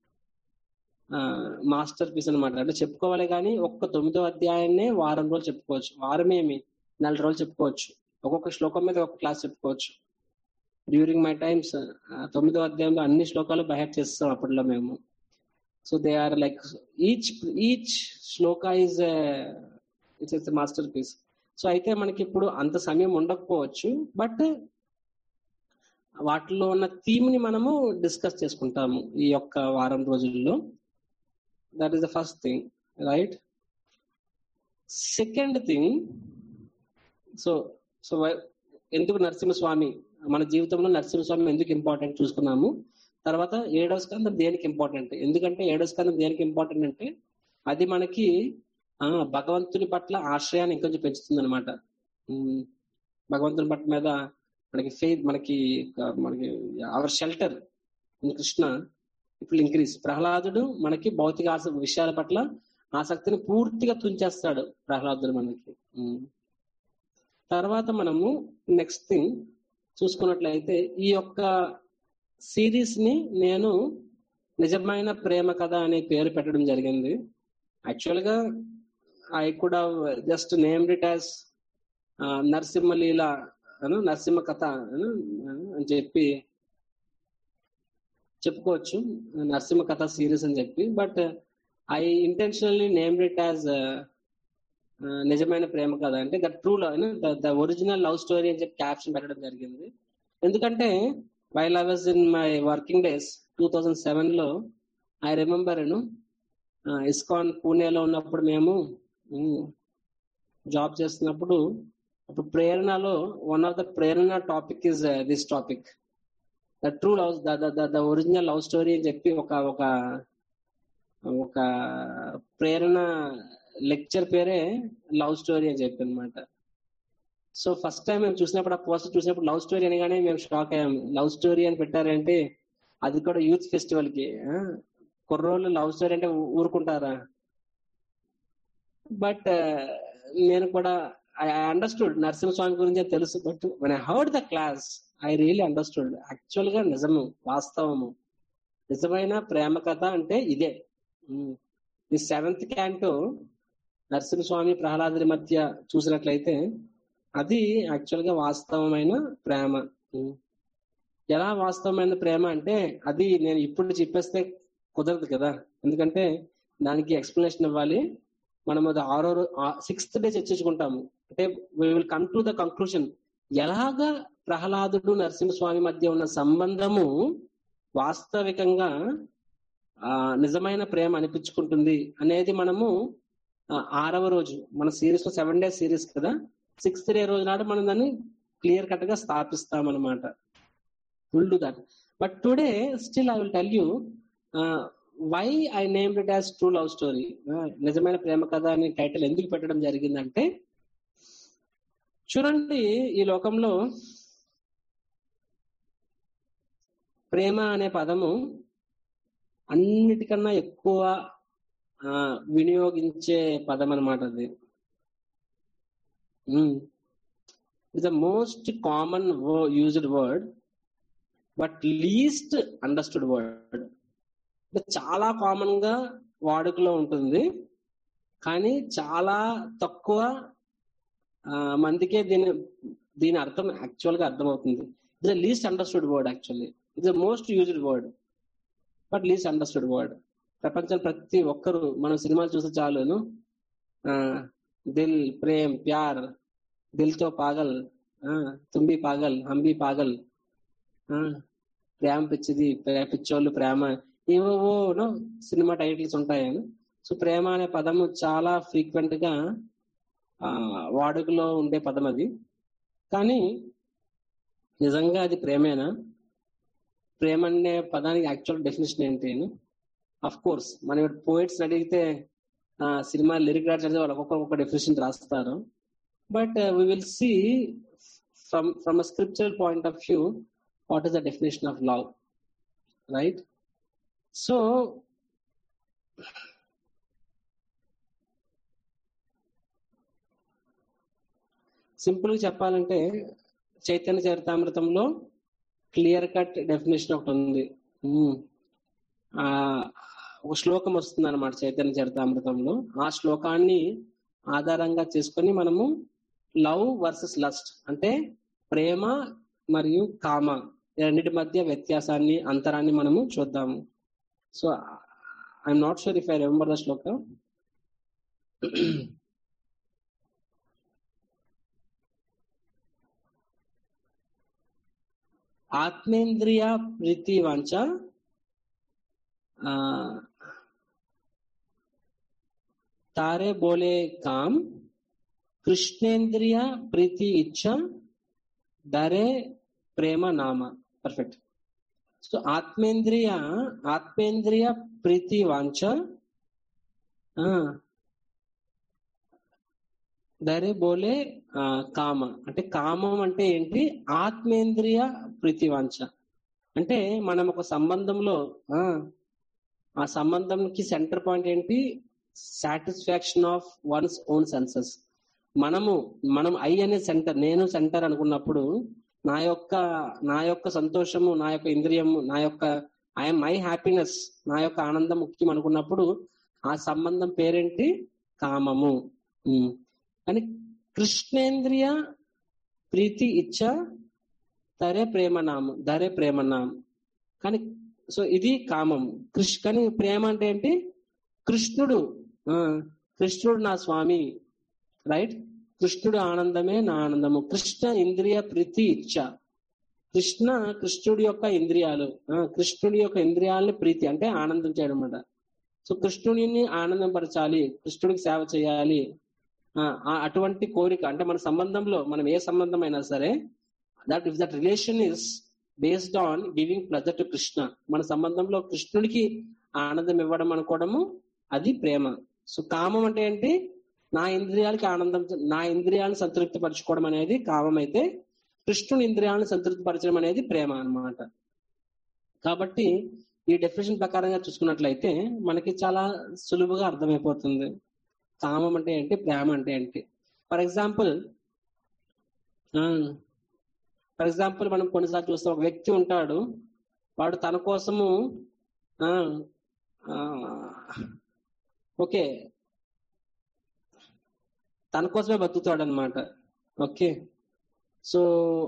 మాస్టర్ పీస్ అనమాట అంటే చెప్పుకోవాలి కానీ ఒక్క తొమ్మిదో అధ్యాయాన్నే వారం రోజులు చెప్పుకోవచ్చు వారమేమి నెల రోజులు చెప్పుకోవచ్చు ఒక్కొక్క శ్లోకం మీద ఒక క్లాస్ చెప్పుకోవచ్చు డ్యూరింగ్ మై టైమ్స్ తొమ్మిదో అధ్యాయంలో అన్ని శ్లోకాలు బయట చేస్తాం అప్పట్లో మేము so they are like each each శ్లోక is it's it's masterpiece so అయితే మనకి ఇప్పుడు అంత సమయం ఉండకపోవచ్చు బట్ వాటిలో ఉన్న థీమ్ ని మనము డిస్కస్ చేసుకుంటాము ఈ యొక్క వారం రోజుల్లో that is the first thing right second thing so so ఎందుకు నరసింహస్వామి మన జీవితంలో నరసింహస్వామి ఎందుకు ఇంపార్టెంట్ చూసుకున్నాము తర్వాత ఏడవ స్కందం దేనికి ఇంపార్టెంట్ ఎందుకంటే ఏడవ స్కందం దేనికి ఇంపార్టెంట్ అంటే అది మనకి ఆ భగవంతుని పట్ల ఆశ్రయాన్ని ఇంకొంచెం పెంచుతుంది అనమాట భగవంతుని పట్ల మీద మనకి ఫెయిత్ మనకి ఒక- మనకి అవర్ షెల్టర్ కృష్ణ ఇప్పుడు ఇంక్రీజ్ ప్రహ్లాదుడు మనకి భౌతిక ఆస విషయాల పట్ల ఆసక్తిని పూర్తిగా తుంచేస్తాడు ప్రహ్లాదుడు మనకి ఉమ్. తర్వాత మనము నెక్స్ట్ థింగ్ చూసుకున్నట్లయితే ఈ యొక్క సిరీస్ ని నేను నిజమైన ప్రేమ కథ అనే పేరు పెట్టడం జరిగింది యాక్చువల్ గా I could just named it as నరసింహలీల అను నరసింహ కథ అను, అని చెప్పి చెప్పుకోవచ్చు నరసింహ కథ సిరీస్ అని చెప్పి but I intentionally named it as నిజమైన ప్రేమ కథ అంటే the true the original love story అని చెప్పి క్యాప్షన్ పెట్టడం జరిగింది ఎందుకంటే while I was in my working days two thousand seven లో ఐ రిమెంబర్ ఇస్కాన్ పూణేలో ఉన్నప్పుడు మేము జాబ్ చేస్తున్నప్పుడు అప్పుడు ప్రేరణలో వన్ ఆఫ్ ద ప్రేరణ topic is this topic the true love the original love story అని చెప్పి ఒక ఒక ఒక ప్రేరణ లెక్చర్ పేరే లవ్ స్టోరీ అని చెప్పి అనమాట సో ఫస్ట్ టైం మేము చూసినప్పుడు ఆ పోస్టర్ చూసినప్పుడు లవ్ స్టోరీ అనగానే మేము షాక్ అయ్యాము లవ్ స్టోరీ అని పెట్టారంటే అది కూడా యూత్ ఫెస్టివల్ కి ఆ, కుర్రోళ్ళు లవ్ స్టోరీ అంటే ఊ- ఊరుకుంటారా బట్ నేను కూడా ఐ అండర్స్టూడ్ నరసింహస్వామి గురించి తెలుసు but one I heard the class I really understood actual గా నిజము వాస్తవము నిజమైన ప్రేమ కథ అంటే ఇదే ఉమ్. ఈ సెవెంత్ క్యాంటో నరసింహస్వామి ప్రహ్లాదుడి మధ్య చూసినట్లయితే అది యాక్చువల్ గా వాస్తవమైన ప్రేమ ఉమ్. ఎలా వాస్తవమైన ప్రేమ అంటే అది నేను ఇప్పుడు చెప్పేస్తే కుదరదు కదా ఎందుకంటే దానికి ఎక్స్ప్లెనేషన్ ఇవ్వాలి మనం అది ఆరో సిక్స్త్ డే చర్చించుకుంటాము అంటే will come to the conclusion ఎలాగా ప్రహ్లాదుడు నరసింహస్వామి మధ్య ఉన్న సంబంధము వాస్తవికంగా ఆ నిజమైన ప్రేమ అనిపించుకుంటుంది అనేది మనము ఆ, ఆరవ రోజు మన సిరీస్ లో సెవెన్ డేస్ సిరీస్ కదా సిక్స్త్ డే రోజు నాడు మనం దాన్ని క్లియర్ కట్ గా స్థాపిస్తాం అనమాట will do that but today still I will tell you why I name it as true love story నిజమైన ప్రేమ కథ అని టైటిల్ ఎందుకు పెట్టడం జరిగిందంటే చూడండి ఈ లోకంలో ప్రేమ అనే పదము అన్నిటికన్నా ఎక్కువ ఆ, వినియోగించే పదం అనమాట అది it the most common used word but least understood word అంటే చాలా కామన్ గా వాడుకలో ఉంటుంది కానీ చాలా తక్కువ ఆ, మందికే దీని దీని అర్థం యాక్చువల్ గా అర్థమవుతుంది it's least understood word actually it's most used word but least understood word ప్రపంచం ప్రతి ఒక్కరు మనం సినిమాలు చూస్తే చాలును ఆ, దిల్ ప్రేమ్ ప్యార్ దిల్ తో పాగల్ ఆ, తుంబి పాగల్ హంబి పాగల్ ఆ, ప్రేమ పిచ్చిది ప్రే- పిచ్చోళ్ళు ప్రేమ ఏవో సినిమా టైటిల్స్ ఉంటాయని సో ప్రేమ అనే పదము చాలా ఫ్రీక్వెంట్ గా ఆ, వాడుకలో ఉండే పదం అది కానీ నిజంగా అది ప్రేమేనా ప్రేమ అనే పదానికి యాక్చువల్ డెఫినేషన్ ఏంటి అఫ్ కోర్స్ మన పోయిట్స్ అడిగితే ఆ, సినిమా లిరిక్ రాసి అడిగితే వాళ్ళు ఒక్కొక్క ఒక్కొక్క డెఫినేషన్ రాస్తారు but we will see from from a scriptural point of view what is the definition of love right so simple గా చెప్పాలంటే చైతన్య చరితామృతంలో క్లియర్ కట్ డెఫినేషన్ ఒకటి ఉంది ఉమ్. ఆ ఒక శ్లోకం వస్తుంది అనమాట చైతన్య చరితామృతంలో ఆ శ్లోకాన్ని ఆధారంగా చేసుకొని మనము లవ్ వర్సెస్ లస్ట్ అంటే ప్రేమ మరియు కామ ఈ రెండింటి మధ్య వ్యత్యాసాన్ని అంతరాన్ని మనము చూద్దాము so I'm not sure if I remember the శ్లోక ఆత్మేంద్రియ ప్రీతి వాంఛ ఆ, తారే బోలే కామ్ కృష్ణేంద్రియ ప్రీతి ఇచ్చ డరే ప్రేమ నామ పర్ఫెక్ట్ సో ఆత్మేంద్రియ ఆత్మేంద్రియ ప్రీతి వాంఛ ఆ, దరే బోలే ఆ, కామ అంటే కామం అంటే ఏంటి ఆత్మేంద్రియ ప్రీతివాంఛ అంటే మనం ఒక సంబంధంలో ఆ ఆ సంబంధంకి సెంటర్ పాయింట్ ఏంటి satisfaction of one's own senses మనము మనం ఐ అనే సెంటర్ నేను సెంటర్ అనుకున్నప్పుడు నా యొక్క నా యొక్క సంతోషము నా యొక్క ఇంద్రియము నా యొక్క ఐఎమ్ మై హ్యాపీనెస్ నా యొక్క ఆనందం ముఖ్యం అనుకున్నప్పుడు ఆ సంబంధం పేరేంటి కామము ఉమ్. కానీ కృష్ణేంద్రియ ప్రీతి ఇచ్చ తరే ప్రేమనామం దరే ప్రేమనామం కానీ సో ఇది కామం కృష్ కానీ ప్రేమ అంటే ఏంటి కృష్ణుడు ఆ, కృష్ణుడు నా స్వామి రైట్ కృష్ణుడు ఆనందమే నా ఆనందము కృష్ణ ఇంద్రియ ప్రీతి ఇచ్చ కృష్ణ కృష్ణుడి యొక్క ఇంద్రియాలు ఆ, కృష్ణుడి యొక్క ఇంద్రియాలని ప్రీతి అంటే ఆనందం చేయడం అన్నమాట సో కృష్ణుడిని ఆనందపరచాలి కృష్ణుడికి సేవ చేయాలి ఆ, ఆ అటువంటి కోరిక అంటే మన సంబంధంలో మనం ఏ సంబంధం అయినా సరే that if that relation is based on giving pleasure to Krishna మన సంబంధంలో కృష్ణుడికి ఆనందం ఇవ్వడం అనుకోవడము అది ప్రేమ సో కామం అంటే ఏంటి నా ఇంద్రియాలకి ఆనందం నా ఇంద్రియాలను సంతృప్తి పరచుకోవడం అనేది కామం అయితే కృష్ణుని ఇంద్రియాలను సంతృప్తి పరచడం అనేది ప్రేమ అన్నమాట కాబట్టి ఈ డెఫినేషన్ ప్రకారంగా చూసుకున్నట్లయితే మనకి చాలా సులువుగా అర్థమైపోతుంది కామం అంటే ఏంటి ప్రేమ అంటే ఏంటి ఫర్ ఎగ్జాంపుల్ ఫర్ ఎగ్జాంపుల్ మనం కొన్నిసార్లు చూస్తాం ఒక వ్యక్తి ఉంటాడు వాడు తన కోసము ఆ, ఆ, ఓకే తన కోసమే బతుకుతాడు అనమాట ఓకే సో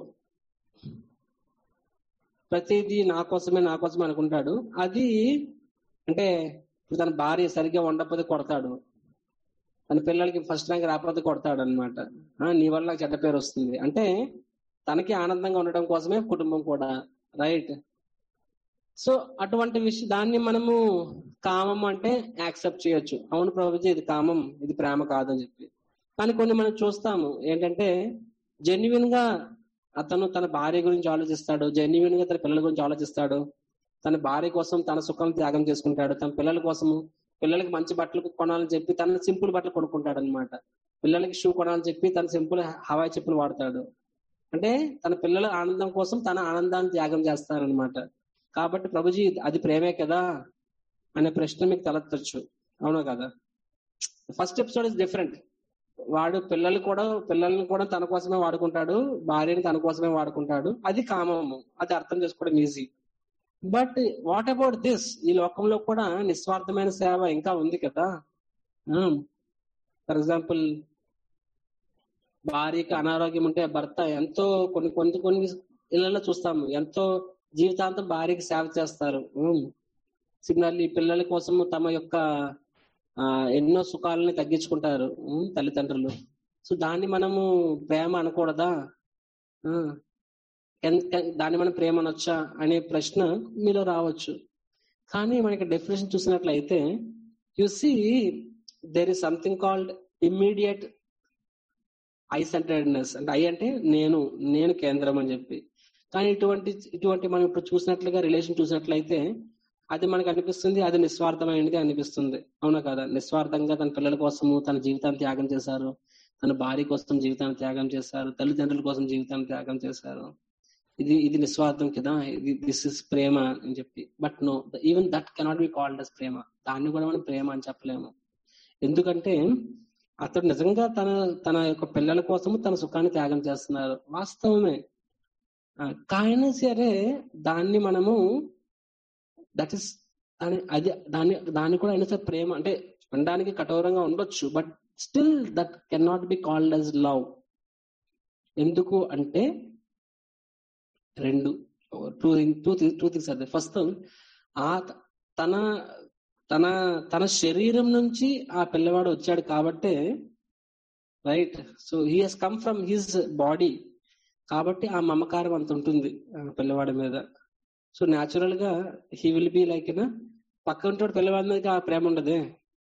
ప్రతిదీ నా కోసమే నా కోసమే అనుకుంటాడు అది అంటే ఇప్పుడు తన భార్య సరిగ్గా వండకపోతే కొడతాడు తన పిల్లలకి ఫస్ట్ ర్యాంక్ రాకపోతే కొడతాడు అనమాట నీ వల్ల నాకు చెడ్డ పేరు వస్తుంది అంటే తనకి ఆనందంగా ఉండడం కోసమే కుటుంబం కూడా రైట్ సో అటువంటి విషయం దాన్ని మనము కామం అంటే యాక్సెప్ట్ చేయొచ్చు అవును ప్రభుజీ ఇది కామం ఇది ప్రేమ కాదని చెప్పి కానీ కొన్ని మనం చూస్తాము ఏంటంటే జెన్యున్ గా అతను తన భార్య గురించి ఆలోచిస్తాడు జెన్యున్ గా తన పిల్లల గురించి ఆలోచిస్తాడు తన భార్య కోసం తన సుఖం త్యాగం చేసుకుంటాడు తన పిల్లల కోసము పిల్లలకి మంచి బట్టలు కొనాలని చెప్పి తన సింపుల్ బట్టలు కొనుక్కుంటాడు అనమాట పిల్లలకి షూ కొనాలని చెప్పి తన సింపుల్ హవాయి చెప్పులు వాడతాడు అంటే తన పిల్లల ఆనందం కోసం తన ఆనందాన్ని త్యాగం చేస్తారనమాట కాబట్టి ప్రభుజీ అది ప్రేమే కదా అనే ప్రశ్న మీకు తలెత్తచ్చు అవునా కదా ఫస్ట్ ఎపిసోడ్ ఇస్ డిఫరెంట్ వాడు పిల్లలు కూడా పిల్లల్ని కూడా తన కోసమే వాడుకుంటాడు భార్యని తన కోసమే వాడుకుంటాడు అది కామము అది అర్థం చేసుకోవడం easy but what about this ఈ లోకంలో కూడా నిస్వార్థమైన సేవ ఇంకా ఉంది కదా ఫర్ ఎగ్జాంపుల్ భార్యకి అనారోగ్యం ఉంటే భర్త ఎంతో కొన్ని కొన్ని కొన్ని ఇళ్లలో చూస్తాము ఎంతో జీవితాంతం భార్యకి సేవ చేస్తారు సిగ్నల్ ఈ పిల్లల కోసం తమ యొక్క ఆ ఎన్నో సుఖాలని తగ్గించుకుంటారు ఉమ్, తల్లిదండ్రులు సో దాన్ని మనము ప్రేమ అనకూడదా ఆ, ఎన్- ఎన్- దాన్ని మనం ప్రేమ అనొచ్చా అనే ప్రశ్న మీలో రావచ్చు కానీ మనకి డెఫినేషన్ చూసినట్లయితే you see there is something called immediate I centredness అంటే ఐ అంటే నేను నేను కేంద్రం అని చెప్పి కానీ ఇటువంటి ఇటువంటి మనం ఇప్పుడు చూసినట్లుగా రిలేషన్ చూసినట్లయితే అది మనకు అనిపిస్తుంది అది నిస్వార్థమైనది అనిపిస్తుంది అవునా కదా నిస్వార్థంగా తన పిల్లల కోసము తన జీవితాన్ని త్యాగం చేశారు తన భార్య కోసం జీవితాన్ని త్యాగం చేశారు తల్లిదండ్రుల కోసం జీవితాన్ని త్యాగం చేశారు ఇది ఇది నిస్వార్థం కదా ఇది దిస్ ఇస్ ప్రేమ అని చెప్పి but no even that cannot be called as ప్రేమ దాన్ని కూడా మనం ప్రేమ అని చెప్పలేము ఎందుకంటే అతడు నిజంగా తన తన యొక్క పిల్లల కోసము తన సుఖాన్ని త్యాగం చేస్తున్నారు వాస్తవమే ఆ, కానీ సరే దాన్ని మనము దట్ ఇస్ దాని అది దాన్ని దాన్ని కూడా అయినా సరే ప్రేమ అంటే వినడానికి కఠోరంగా ఉండొచ్చు but still that can not be called as love ఎందుకు అంటే రెండు టూ టూ టూ థింగ్స్ అదే ఫస్ట్ ఆ త- తన తన తన శరీరం నుంచి ఆ పిల్లవాడు వచ్చాడు కాబట్టే right so he he's come from his body కాబట్టి ఆ మమకారం అంత ఉంటుంది ఆ పిల్లవాడి మీద సో న్యాచురల్ గా హీ విల్ బి లైక్ నా పక్క ఉంటాడు పిల్లవాడి మీద ఆ ప్రేమ ఉండదే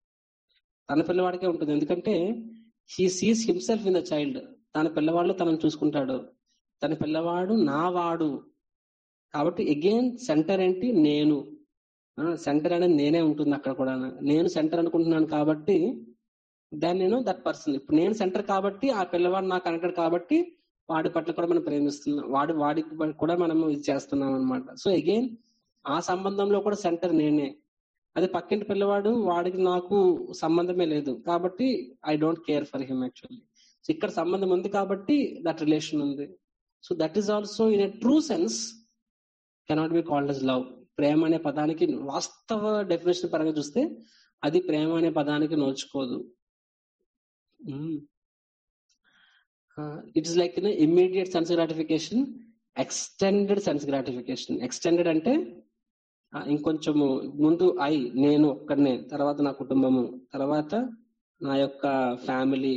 తన పిల్లవాడికే ఉంటుంది ఎందుకంటే he sees himself in the child తన పిల్లవాళ్ళు తనను చూసుకుంటాడు తన పిల్లవాడు నా వాడు కాబట్టి అగైన్ సెంటర్ ఏంటి నేను సెంటర్ అనేది నేనే ఉంటుంది అక్కడ కూడా నేను సెంటర్ అనుకుంటున్నాను కాబట్టి దాన్ని నేను దట్ పర్సన్ ఇప్పుడు నేను సెంటర్ కాబట్టి ఆ పిల్లవాడు నాకు కనెక్టెడ్ కాబట్టి వాడి పట్ల కూడా మనం ప్రేమిస్తున్నాం వాడి వాడికి ప- కూడా మనం ఇది చేస్తున్నాం అనమాట సో అగైన్ ఆ సంబంధంలో కూడా సెంటర్ నేనే అది పక్కింటి పిల్లవాడు వాడికి నాకు సంబంధమే లేదు కాబట్టి I don't care for him actually so ఇక్కడ సంబంధం ఉంది కాబట్టి దట్ రిలేషన్ ఉంది so that is also in a true sense cannot be called as love ప్రేమ అనే పదానికి వాస్తవ డెఫినేషన్ పరంగా చూస్తే అది ప్రేమ అనే పదానికి నోచుకోదు it is like immediate sense gratification extended sense gratification extended అంటే ఆ, ఇంకొంచెము ముందు ఐ నేను ఒక్కడనే తర్వాత నా కుటుంబము తర్వాత నా యొక్క ఫ్యామిలీ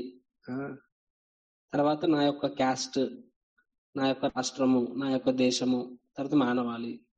తర్వాత నా యొక్క క్యాస్ట్ నా యొక్క రాష్ట్రము నా యొక్క దేశము తర్వాత మానవాళి